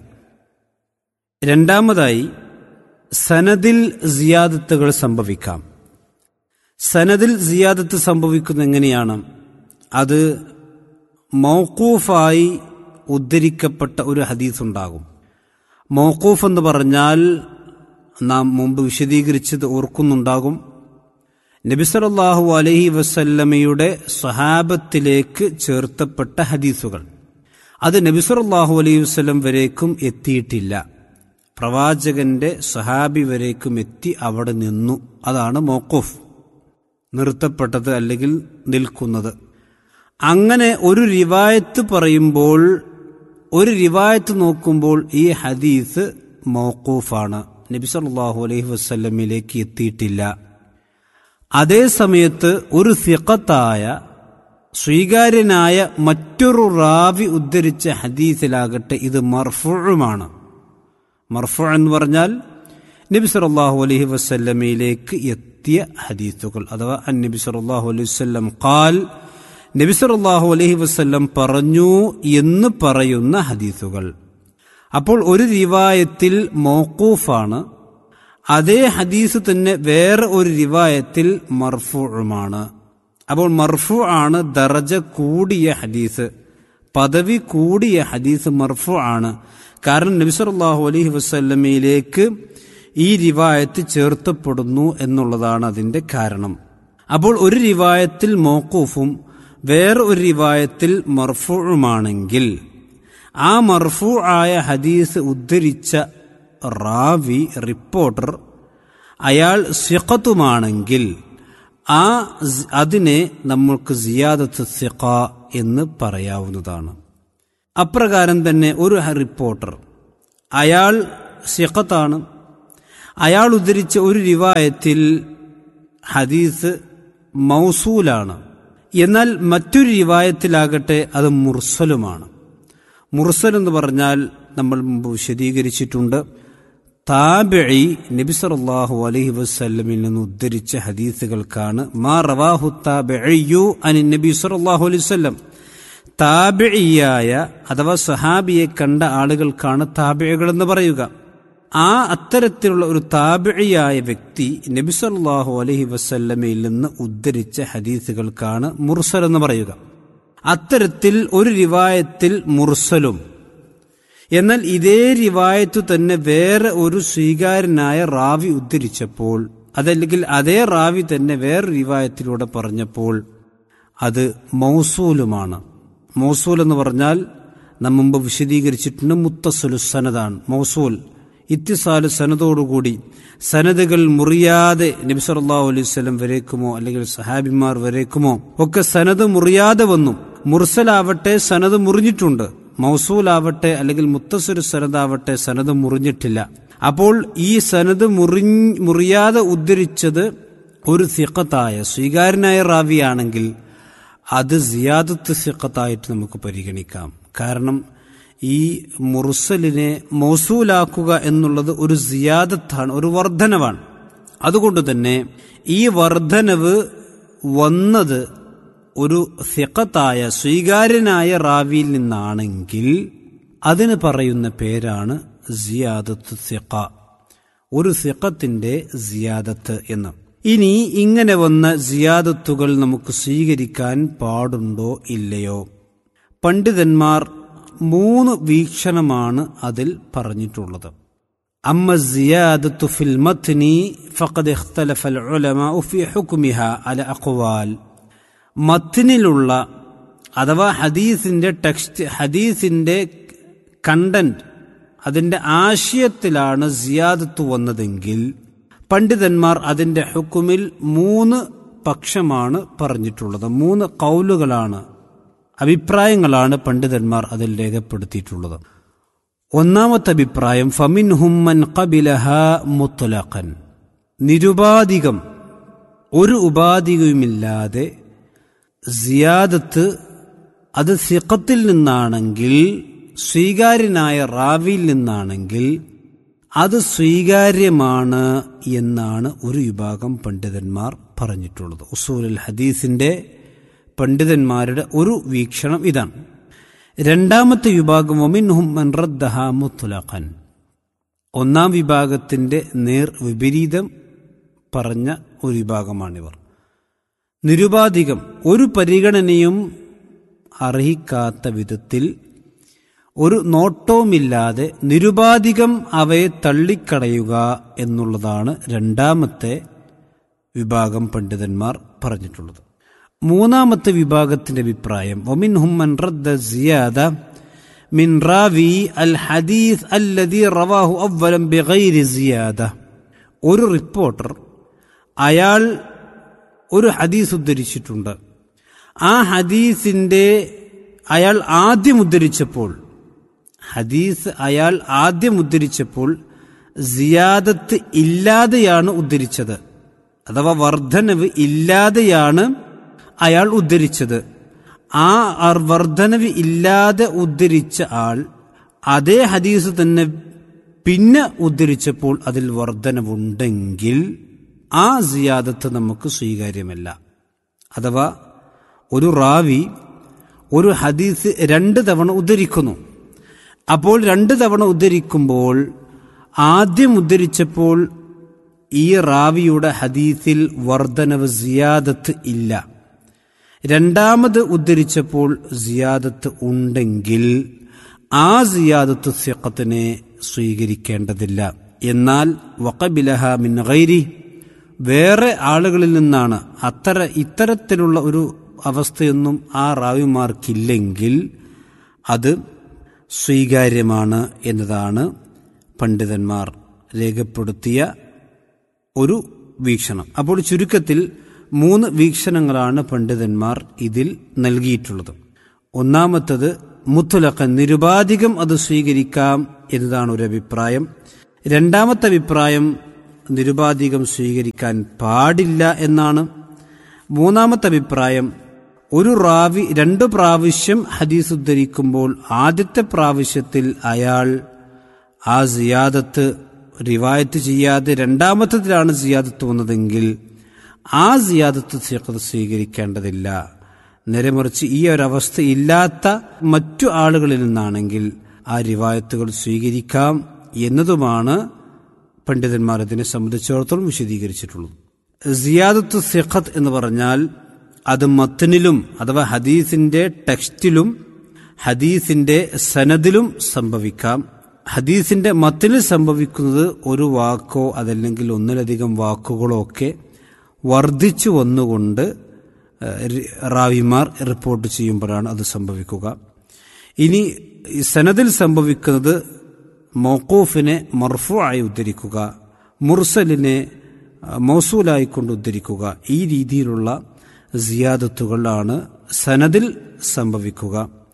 രണ്ടാമതായി സനദിൽ സിയാദത്തുകൾ സംഭവിക്കാം സനദിൽ സിയാദത്ത് സംഭവിക്കുന്ന എങ്ങനെയാണ് അത് മൗക്കൂഫായി ഉദ്ധരിക്കപ്പെട്ട ഒരു ഹദീസ് ഉണ്ടാകും മൗക്കൂഫ് എന്ന് പറഞ്ഞാൽ നാം മുമ്പ് വിശദീകരിച്ചത് ഓർക്കുന്നുണ്ടാകും നബിസലല്ലാഹു അലഹി വസല്ലമയുടെ സ്വഹാബത്തിലേക്ക് ചേർത്തപ്പെട്ട ഹദീസുകൾ അത് നബിസലല്ലാഹു അലൈഹി വസ്ലം വരേക്കും എത്തിയിട്ടില്ല പ്രവാചകന്റെ സഹാബി വരേക്കും എത്തി അവിടെ നിന്നു അതാണ് മോക്കൂഫ് നിർത്തപ്പെട്ടത് അല്ലെങ്കിൽ നിൽക്കുന്നത് അങ്ങനെ ഒരു റിവായത്ത് പറയുമ്പോൾ ഒരു റിവായത്ത് നോക്കുമ്പോൾ ഈ ഹദീസ് മൗക്കൂഫാണ് നബി സല്ലല്ലാഹു അലൈഹി വസല്ലമിലേക്ക് എത്തിയിട്ടില്ല അതേ സമയത്ത് ഒരു സിഖത്തായ സ്വീകാര്യനായ മറ്റൊരു റാവി ഉദ്ധരിച്ച ഹദീസിലാകട്ടെ ഇത് മർഫുഴുമാണ് മർഫു എന്ന് പറഞ്ഞാൽ നബി സല്ലല്ലാഹു അലൈഹി വസല്ലമയിലേക്ക് എത്തിയ ഹദീസുകൾ അഥവാ അൻ നബി സല്ലല്ലാഹു അലൈഹി വസല്ലം ഖാൽ നബി സല്ലല്ലാഹു അലൈഹി വസല്ലം പറഞ്ഞു എന്ന് പറയുന്ന ഹദീസുകൾ അപ്പോൾ ഒരു റിവായത്തിൽ മൗക്കൂഫാണ് അതേ ഹദീസ് തന്നെ വേറെ ഒരു റിവായത്തിൽ മർഫുമാണ് അപ്പോൾ മർഫു ആണ് ദർജ കൂടിയ ഹദീസ് പദവി കൂടിയ ഹദീസ് മർഫു ആണ് കാരണം നബി സല്ലല്ലാഹു അലൈഹി വസല്ലമയിലേക്ക് ഈ റിവായത്ത് ചേർത്തപ്പെടുന്നു എന്നുള്ളതാണ് അതിന്റെ കാരണം അപ്പോൾ ഒരു റിവായത്തിൽ മോക്കൂഫും വേറെ ഒരു റിവായത്തിൽ മർഫുഴുമാണെങ്കിൽ ആ മർഫു ആയ ഹദീസ് ഉദ്ധരിച്ച റാവി റിപ്പോർട്ടർ അയാൾ സിഖത്തുമാണെങ്കിൽ ആ അതിനെ നമ്മൾക്ക് സിയാദത്ത് സിഖ എന്ന് പറയാവുന്നതാണ് അപ്രകാരം തന്നെ ഒരു റിപ്പോർട്ടർ അയാൾ സിഖത്താണ് അയാൾ ഉദ്ധരിച്ച ഒരു റിവായത്തിൽ ഹദീസ് മൗസൂലാണ് എന്നാൽ മറ്റൊരു റിവായത്തിലാകട്ടെ അത് മുർസലുമാണ് മുർസൽ എന്ന് പറഞ്ഞാൽ നമ്മൾ മുമ്പ് വിശദീകരിച്ചിട്ടുണ്ട് താബിഴി നബി സല്ലല്ലാഹു അലൈഹി വസല്ലമിൽ നിന്ന് ഉദ്ധരിച്ച ഹദീസുകൾക്കാണ് മാ റവാഹു താബിഴിയു അനി നബി സല്ലല്ലാഹു അലൈഹി വസല്ലം താബിഴിയായ അഥവാ സഹാബിയെ കണ്ട ആളുകൾക്കാണ് താബിഴകൾ എന്ന് പറയുക ആ അത്തരത്തിലുള്ള ഒരു താബിഴിയായ വ്യക്തി നബി സല്ലല്ലാഹു അലൈഹി വസല്ലമയിൽ നിന്ന് ഉദ്ധരിച്ച ഹദീസുകൾക്കാണ് മുർസൽ എന്ന് പറയുക അത്തരത്തിൽ ഒരു റിവായത്തിൽ മുർസലും എന്നാൽ ഇതേ റിവായത്തു തന്നെ വേറെ ഒരു സ്വീകാര്യനായ റാവി ഉദ്ധരിച്ചപ്പോൾ അതല്ലെങ്കിൽ അതേ റാവി തന്നെ വേറെ റിവായത്തിലൂടെ പറഞ്ഞപ്പോൾ അത് മൗസൂലുമാണ് മൗസൂൽ എന്ന് പറഞ്ഞാൽ നാം മുമ്പ് വിശദീകരിച്ചിട്ടുണ്ട് മുത്തസുലുസനതാണ് മൗസൂൽ ഇത്തിസാല് സനതോടുകൂടി സനതുകൾ മുറിയാതെ നബി സല്ലല്ലാഹു അലൈഹി വസല്ലം വരേക്കുമോ അല്ലെങ്കിൽ സഹാബിമാർ വരേക്കുമോ ഒക്കെ സനത് മുറിയാതെ വന്നു മുർസലാവട്ടെ സനത് മുറിഞ്ഞിട്ടുണ്ട് മൗസൂലാവട്ടെ അല്ലെങ്കിൽ മുത്തസുരു സനദാവട്ടെ സനത് മുറിഞ്ഞിട്ടില്ല അപ്പോൾ ഈ സനത് മുറി മുറിയാതെ ഉദ്ധരിച്ചത് ഒരു സിഖത്തായ സ്വീകാര്യനായ റാവിയാണെങ്കിൽ അത് സിയാദത്ത് സിഖത്തായിട്ട് നമുക്ക് പരിഗണിക്കാം കാരണം ഈ മുർസലിനെ മൗസൂലാക്കുക എന്നുള്ളത് ഒരു സിയാദത്താണ് ഒരു വർധനവാണ് അതുകൊണ്ട് തന്നെ ഈ വർധനവ് വന്നത് ഒരു സിഖത്തായ സ്വീകാര്യനായ റാവിയിൽ നിന്നാണെങ്കിൽ അതിന് പറയുന്ന പേരാണ് സിയാദത്ത് സിഖ ഒരു സിഖത്തിന്റെ സിയാദത്ത് എന്ന് ഇനി ഇങ്ങനെ വന്ന സിയാദത്തുകൾ നമുക്ക് സ്വീകരിക്കാൻ പാടുണ്ടോ ഇല്ലയോ പണ്ഡിതന്മാർ മൂന്ന് വീക്ഷണമാണ് അതിൽ പറഞ്ഞിട്ടുള്ളത് أما الزيادة في المتن فقد اختلف العلماء في حكمها على أقوال മത്തിനിലുള്ള അഥവാ ഹദീസിന്റെ ടെക്സ്റ്റ് ഹദീസിന്റെ കണ്ടന്റ് അതിന്റെ ആശയത്തിലാണ് സിയാദത്ത് വന്നതെങ്കിൽ പണ്ഡിതന്മാർ അതിന്റെ ഹുക്കുമിൽ മൂന്ന് പക്ഷമാണ് പറഞ്ഞിട്ടുള്ളത് മൂന്ന് കൗലുകളാണ് അഭിപ്രായങ്ങളാണ് പണ്ഡിതന്മാർ അതിൽ രേഖപ്പെടുത്തിയിട്ടുള്ളത് ഒന്നാമത്തെ അഭിപ്രായം ഫമിൻ ഹുമ്മൻ കബിലഹ മുത്തലഖൻ നിരുപാധികം ഒരു ഉപാധിയുമില്ലാതെ സിയാദത്ത് അത് സിഖത്തിൽ നിന്നാണെങ്കിൽ സ്വീകാര്യനായ റാവിയിൽ നിന്നാണെങ്കിൽ അത് സ്വീകാര്യമാണ് എന്നാണ് ഒരു വിഭാഗം പണ്ഡിതന്മാർ പറഞ്ഞിട്ടുള്ളത് ഉസൂലുൽ ഹദീസിന്റെ പണ്ഡിതന്മാരുടെ ഒരു വീക്ഷണം ഇതാണ് രണ്ടാമത്തെ വിഭാഗം ഒമിൻഹും മൻറദ്ദഹ മുത്തുലഖൻ ഒന്നാം വിഭാഗത്തിന്റെ നേർ വിപരീതം പറഞ്ഞ ഒരു വിഭാഗമാണിവർ നിരുപാധികം ഒരു പരിഗണനയും അർഹിക്കാത്ത വിധത്തിൽ ഒരു നോട്ടവുമില്ലാതെ നിരുപാധികം അവയെ തള്ളിക്കളയുക എന്നുള്ളതാണ് രണ്ടാമത്തെ വിഭാഗം പണ്ഡിതന്മാർ പറഞ്ഞിട്ടുള്ളത് മൂന്നാമത്തെ വിഭാഗത്തിന്റെ അഭിപ്രായം ഒമിൻ ഹുമ്മൻ റദ്ദ സിയാദ മിൻ റാവി അൽ ഹദീസ് അല്ലദി റവാഹു അവലം ബിഗൈരി സിയാദ ഒരു റിപ്പോർട്ടർ അയാൾ ഒരു ഹദീസ് ഉദ്ധരിച്ചിട്ടുണ്ട് ആ ഹദീസിന്റെ അയാൾ ആദ്യം ഉദ്ധരിച്ചപ്പോൾ ഹദീസ് അയാൾ ആദ്യം ഉദ്ധരിച്ചപ്പോൾ സിയാദത്ത് ഇല്ലാതെയാണ് ഉദ്ധരിച്ചത് അഥവാ വർധനവ് ഇല്ലാതെയാണ് അയാൾ ഉദ്ധരിച്ചത് ആ വർധനവ് ഇല്ലാതെ ഉദ്ധരിച്ച ആൾ അതേ ഹദീസ് തന്നെ പിന്നെ ഉദ്ധരിച്ചപ്പോൾ അതിൽ വർധനവുണ്ടെങ്കിൽ ആ സിയാദത്ത് നമുക്ക് സ്വീകാര്യമല്ല അഥവാ ഒരു റാവി ഒരു ഹദീസ് രണ്ട് തവണ ഉദ്ധരിക്കുന്നു അപ്പോൾ രണ്ട് തവണ ഉദ്ധരിക്കുമ്പോൾ ആദ്യം ഉദ്ധരിച്ചപ്പോൾ ഈ റാവിയുടെ ഹദീസിൽ വർധനവ് സിയാദത്ത് ഇല്ല രണ്ടാമത് ഉദ്ധരിച്ചപ്പോൾ സിയാദത്ത് ഉണ്ടെങ്കിൽ ആ സിയാദത്ത് സിഖത്തിനെ സ്വീകരിക്കേണ്ടതില്ല എന്നാൽ വക്കബിലഹ മിൻ ഗൈരി വേറെ ആളുകളിൽ നിന്നാണ് അത്തര ഇത്തരത്തിലുള്ള ഒരു അവസ്ഥയൊന്നും ആ റാവിമാർക്കില്ലെങ്കിൽ അത് സ്വീകാര്യമാണ് എന്നതാണ് പണ്ഡിതന്മാർ രേഖപ്പെടുത്തിയ ഒരു വീക്ഷണം അപ്പോൾ ചുരുക്കത്തിൽ മൂന്ന് വീക്ഷണങ്ങളാണ് പണ്ഡിതന്മാർ ഇതിൽ നൽകിയിട്ടുള്ളത് ഒന്നാമത്തത് മുത്തുലക്കൻ നിരുപാധികം അത് സ്വീകരിക്കാം എന്നതാണ് ഒരു അഭിപ്രായം രണ്ടാമത്തെ അഭിപ്രായം നിരുപാധികം സ്വീകരിക്കാൻ പാടില്ല എന്നാണ് മൂന്നാമത്തെ അഭിപ്രായം ഒരു റാവി രണ്ട് പ്രാവശ്യം ഹദീസ് ഉദ്ധരിക്കുമ്പോൾ ആദ്യത്തെ പ്രാവശ്യത്തിൽ അയാൾ ആ സിയാദത്ത് റിവായത്ത് ചെയ്യാതെ രണ്ടാമത്തതിലാണ് സിയാദത്ത് വന്നതെങ്കിൽ ആ സിയാദത്ത് സിയക്കത്ത് സ്വീകരിക്കേണ്ടതില്ല നേരെമറിച്ച് ഈ ഒരവസ്ഥ ഇല്ലാത്ത മറ്റു ആളുകളിൽ നിന്നാണെങ്കിൽ ആ റിവായത്തുകൾ സ്വീകരിക്കാം എന്നതുമാണ് പണ്ഡിതന്മാർ ഇതിനെ സംബന്ധിച്ചിടത്തോളം വിശദീകരിച്ചിട്ടുള്ളത് സിയാദത്ത് സിഖത്ത് എന്ന് പറഞ്ഞാൽ അത് മത്തനിലും അഥവാ ഹദീസിന്റെ ടെക്സ്റ്റിലും ഹദീസിന്റെ സനദിലും സംഭവിക്കാം ഹദീസിന്റെ മത്തിനിൽ സംഭവിക്കുന്നത് ഒരു വാക്കോ അതല്ലെങ്കിൽ ഒന്നിലധികം വാക്കുകളോ ഒക്കെ വർദ്ധിച്ചു വന്നുകൊണ്ട് റാവിമാർ റിപ്പോർട്ട് ചെയ്യുമ്പോഴാണ് അത് സംഭവിക്കുക ഇനി സനദിൽ സംഭവിക്കുന്നത് മൗക്കൂഫിനെ മർഫു ആയി ഉദ്ധരിക്കുക മുർസലിനെ ആ, മൗസൂലായിക്കൊണ്ട് ഉദ്ധരിക്കുക ഈ രീതിയിലുള്ള സിയാദത്തുകളാണ് സനദിൽ സംഭവിക്കുക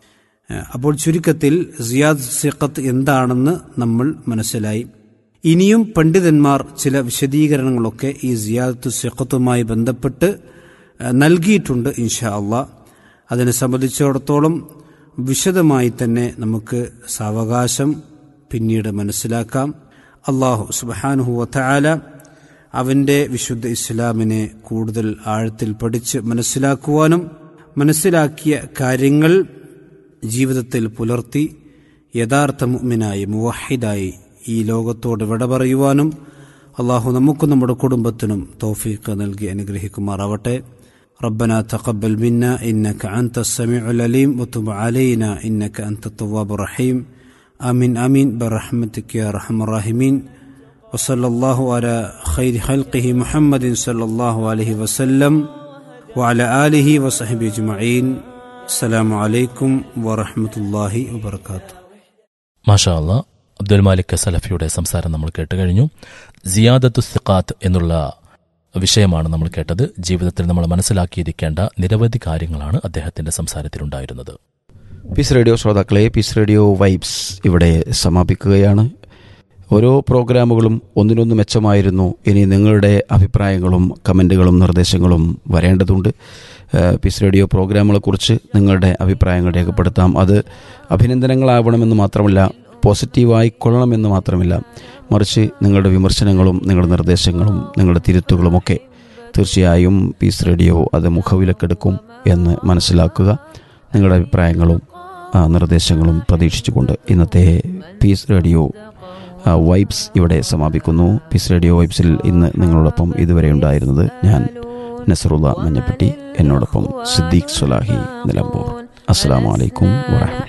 ആ, അപ്പോൾ ചുരുക്കത്തിൽ സിയാദ് സിഖത്ത് എന്താണെന്ന് നമ്മൾ മനസ്സിലായി ഇനിയും പണ്ഡിതന്മാർ ചില വിശദീകരണങ്ങളൊക്കെ ഈ സിയാദത്തു സിഖത്തുമായി ബന്ധപ്പെട്ട് ആ, നൽകിയിട്ടുണ്ട് ഇൻഷാ അള്ളാ അതിനെ സംബന്ധിച്ചിടത്തോളം വിശദമായി തന്നെ നമുക്ക് സാവകാശം പിന്നീട് മനസ്സിലാക്കാം അള്ളാഹു സുബാനുഹു വല അവൻ്റെ വിശുദ്ധ ഇസ്ലാമിനെ കൂടുതൽ ആഴത്തിൽ പഠിച്ച് മനസ്സിലാക്കുവാനും മനസ്സിലാക്കിയ കാര്യങ്ങൾ ജീവിതത്തിൽ പുലർത്തി യഥാർത്ഥ മുഅ്മിനായി മുവഹിദായി ഈ ലോകത്തോട് വിട പറയുവാനും അള്ളാഹു നമുക്കും നമ്മുടെ കുടുംബത്തിനും തൗഫീഖ് നൽകി അനുഗ്രഹിക്കുമാറാവട്ടെ ربنا تقبل منا إنك أنت السميع العليم وتب علينا إنك أنت التواب الرحيم آمين آمين برحمتك يا أرحم الراحمين وصلى الله على خير خلقه محمد صلى الله عليه وسلم وعلى آله وصحبه أجمعين السلام عليكم ورحمة الله وبركاته മാഷാ അല്ല അബ്ദുൽ മാലിക് സലഫിയുടെ സംസാരം നമ്മൾ കേട്ട് കഴിഞ്ഞു സിയാദത്തു സിഖാത്ത് എന്നുള്ള വിഷയമാണ് നമ്മൾ കേട്ടത് ജീവിതത്തിൽ നമ്മൾ മനസ്സിലാക്കിയിരിക്കേണ്ട നിരവധി കാര്യങ്ങളാണ് അദ്ദേഹത്തിന്റെ സംസാരത്തിലുണ്ടായിരുന്നത് പീസ് റേഡിയോ ശ്രോതാക്കളെ പീസ് റേഡിയോ വൈബ്സ് ഇവിടെ സമാപിക്കുകയാണ് ഓരോ പ്രോഗ്രാമുകളും ഒന്നിനൊന്ന് മെച്ചമായിരുന്നു ഇനി നിങ്ങളുടെ അഭിപ്രായങ്ങളും കമൻറ്റുകളും നിർദ്ദേശങ്ങളും വരേണ്ടതുണ്ട് ഏഹ് പീസ് റേഡിയോ പ്രോഗ്രാമുകളെക്കുറിച്ച് നിങ്ങളുടെ അഭിപ്രായങ്ങൾ രേഖപ്പെടുത്താം അത് അഭിനന്ദനങ്ങളാവണമെന്ന് മാത്രമല്ല പോസിറ്റീവായി കൊള്ളണമെന്ന് മാത്രമല്ല മറിച്ച് നിങ്ങളുടെ വിമർശനങ്ങളും നിങ്ങളുടെ നിർദ്ദേശങ്ങളും നിങ്ങളുടെ തിരുത്തുകളുമൊക്കെ തീർച്ചയായും പീസ് റേഡിയോ അത് മുഖവിലക്കെടുക്കും എന്ന് മനസ്സിലാക്കുക നിങ്ങളുടെ അഭിപ്രായങ്ങളും ആ, നിർദ്ദേശങ്ങളും പ്രതീക്ഷിച്ചുകൊണ്ട് ഇന്നത്തെ പീസ് റേഡിയോ ആ, വൈബ്സ് ഇവിടെ സമാപിക്കുന്നു പീസ് റേഡിയോ വൈബ്സിൽ ഇന്ന് നിങ്ങളോടൊപ്പം ഇതുവരെ ഉണ്ടായിരുന്നത് ഞാൻ നസറുള്ള മഞ്ഞപ്പെട്ടി എന്നോടൊപ്പം സിദ്ദീഖ് സുലാഹി നിലമ്പൂർ അസ്സാം വലൈക്കും വാഹമത്തുള്ള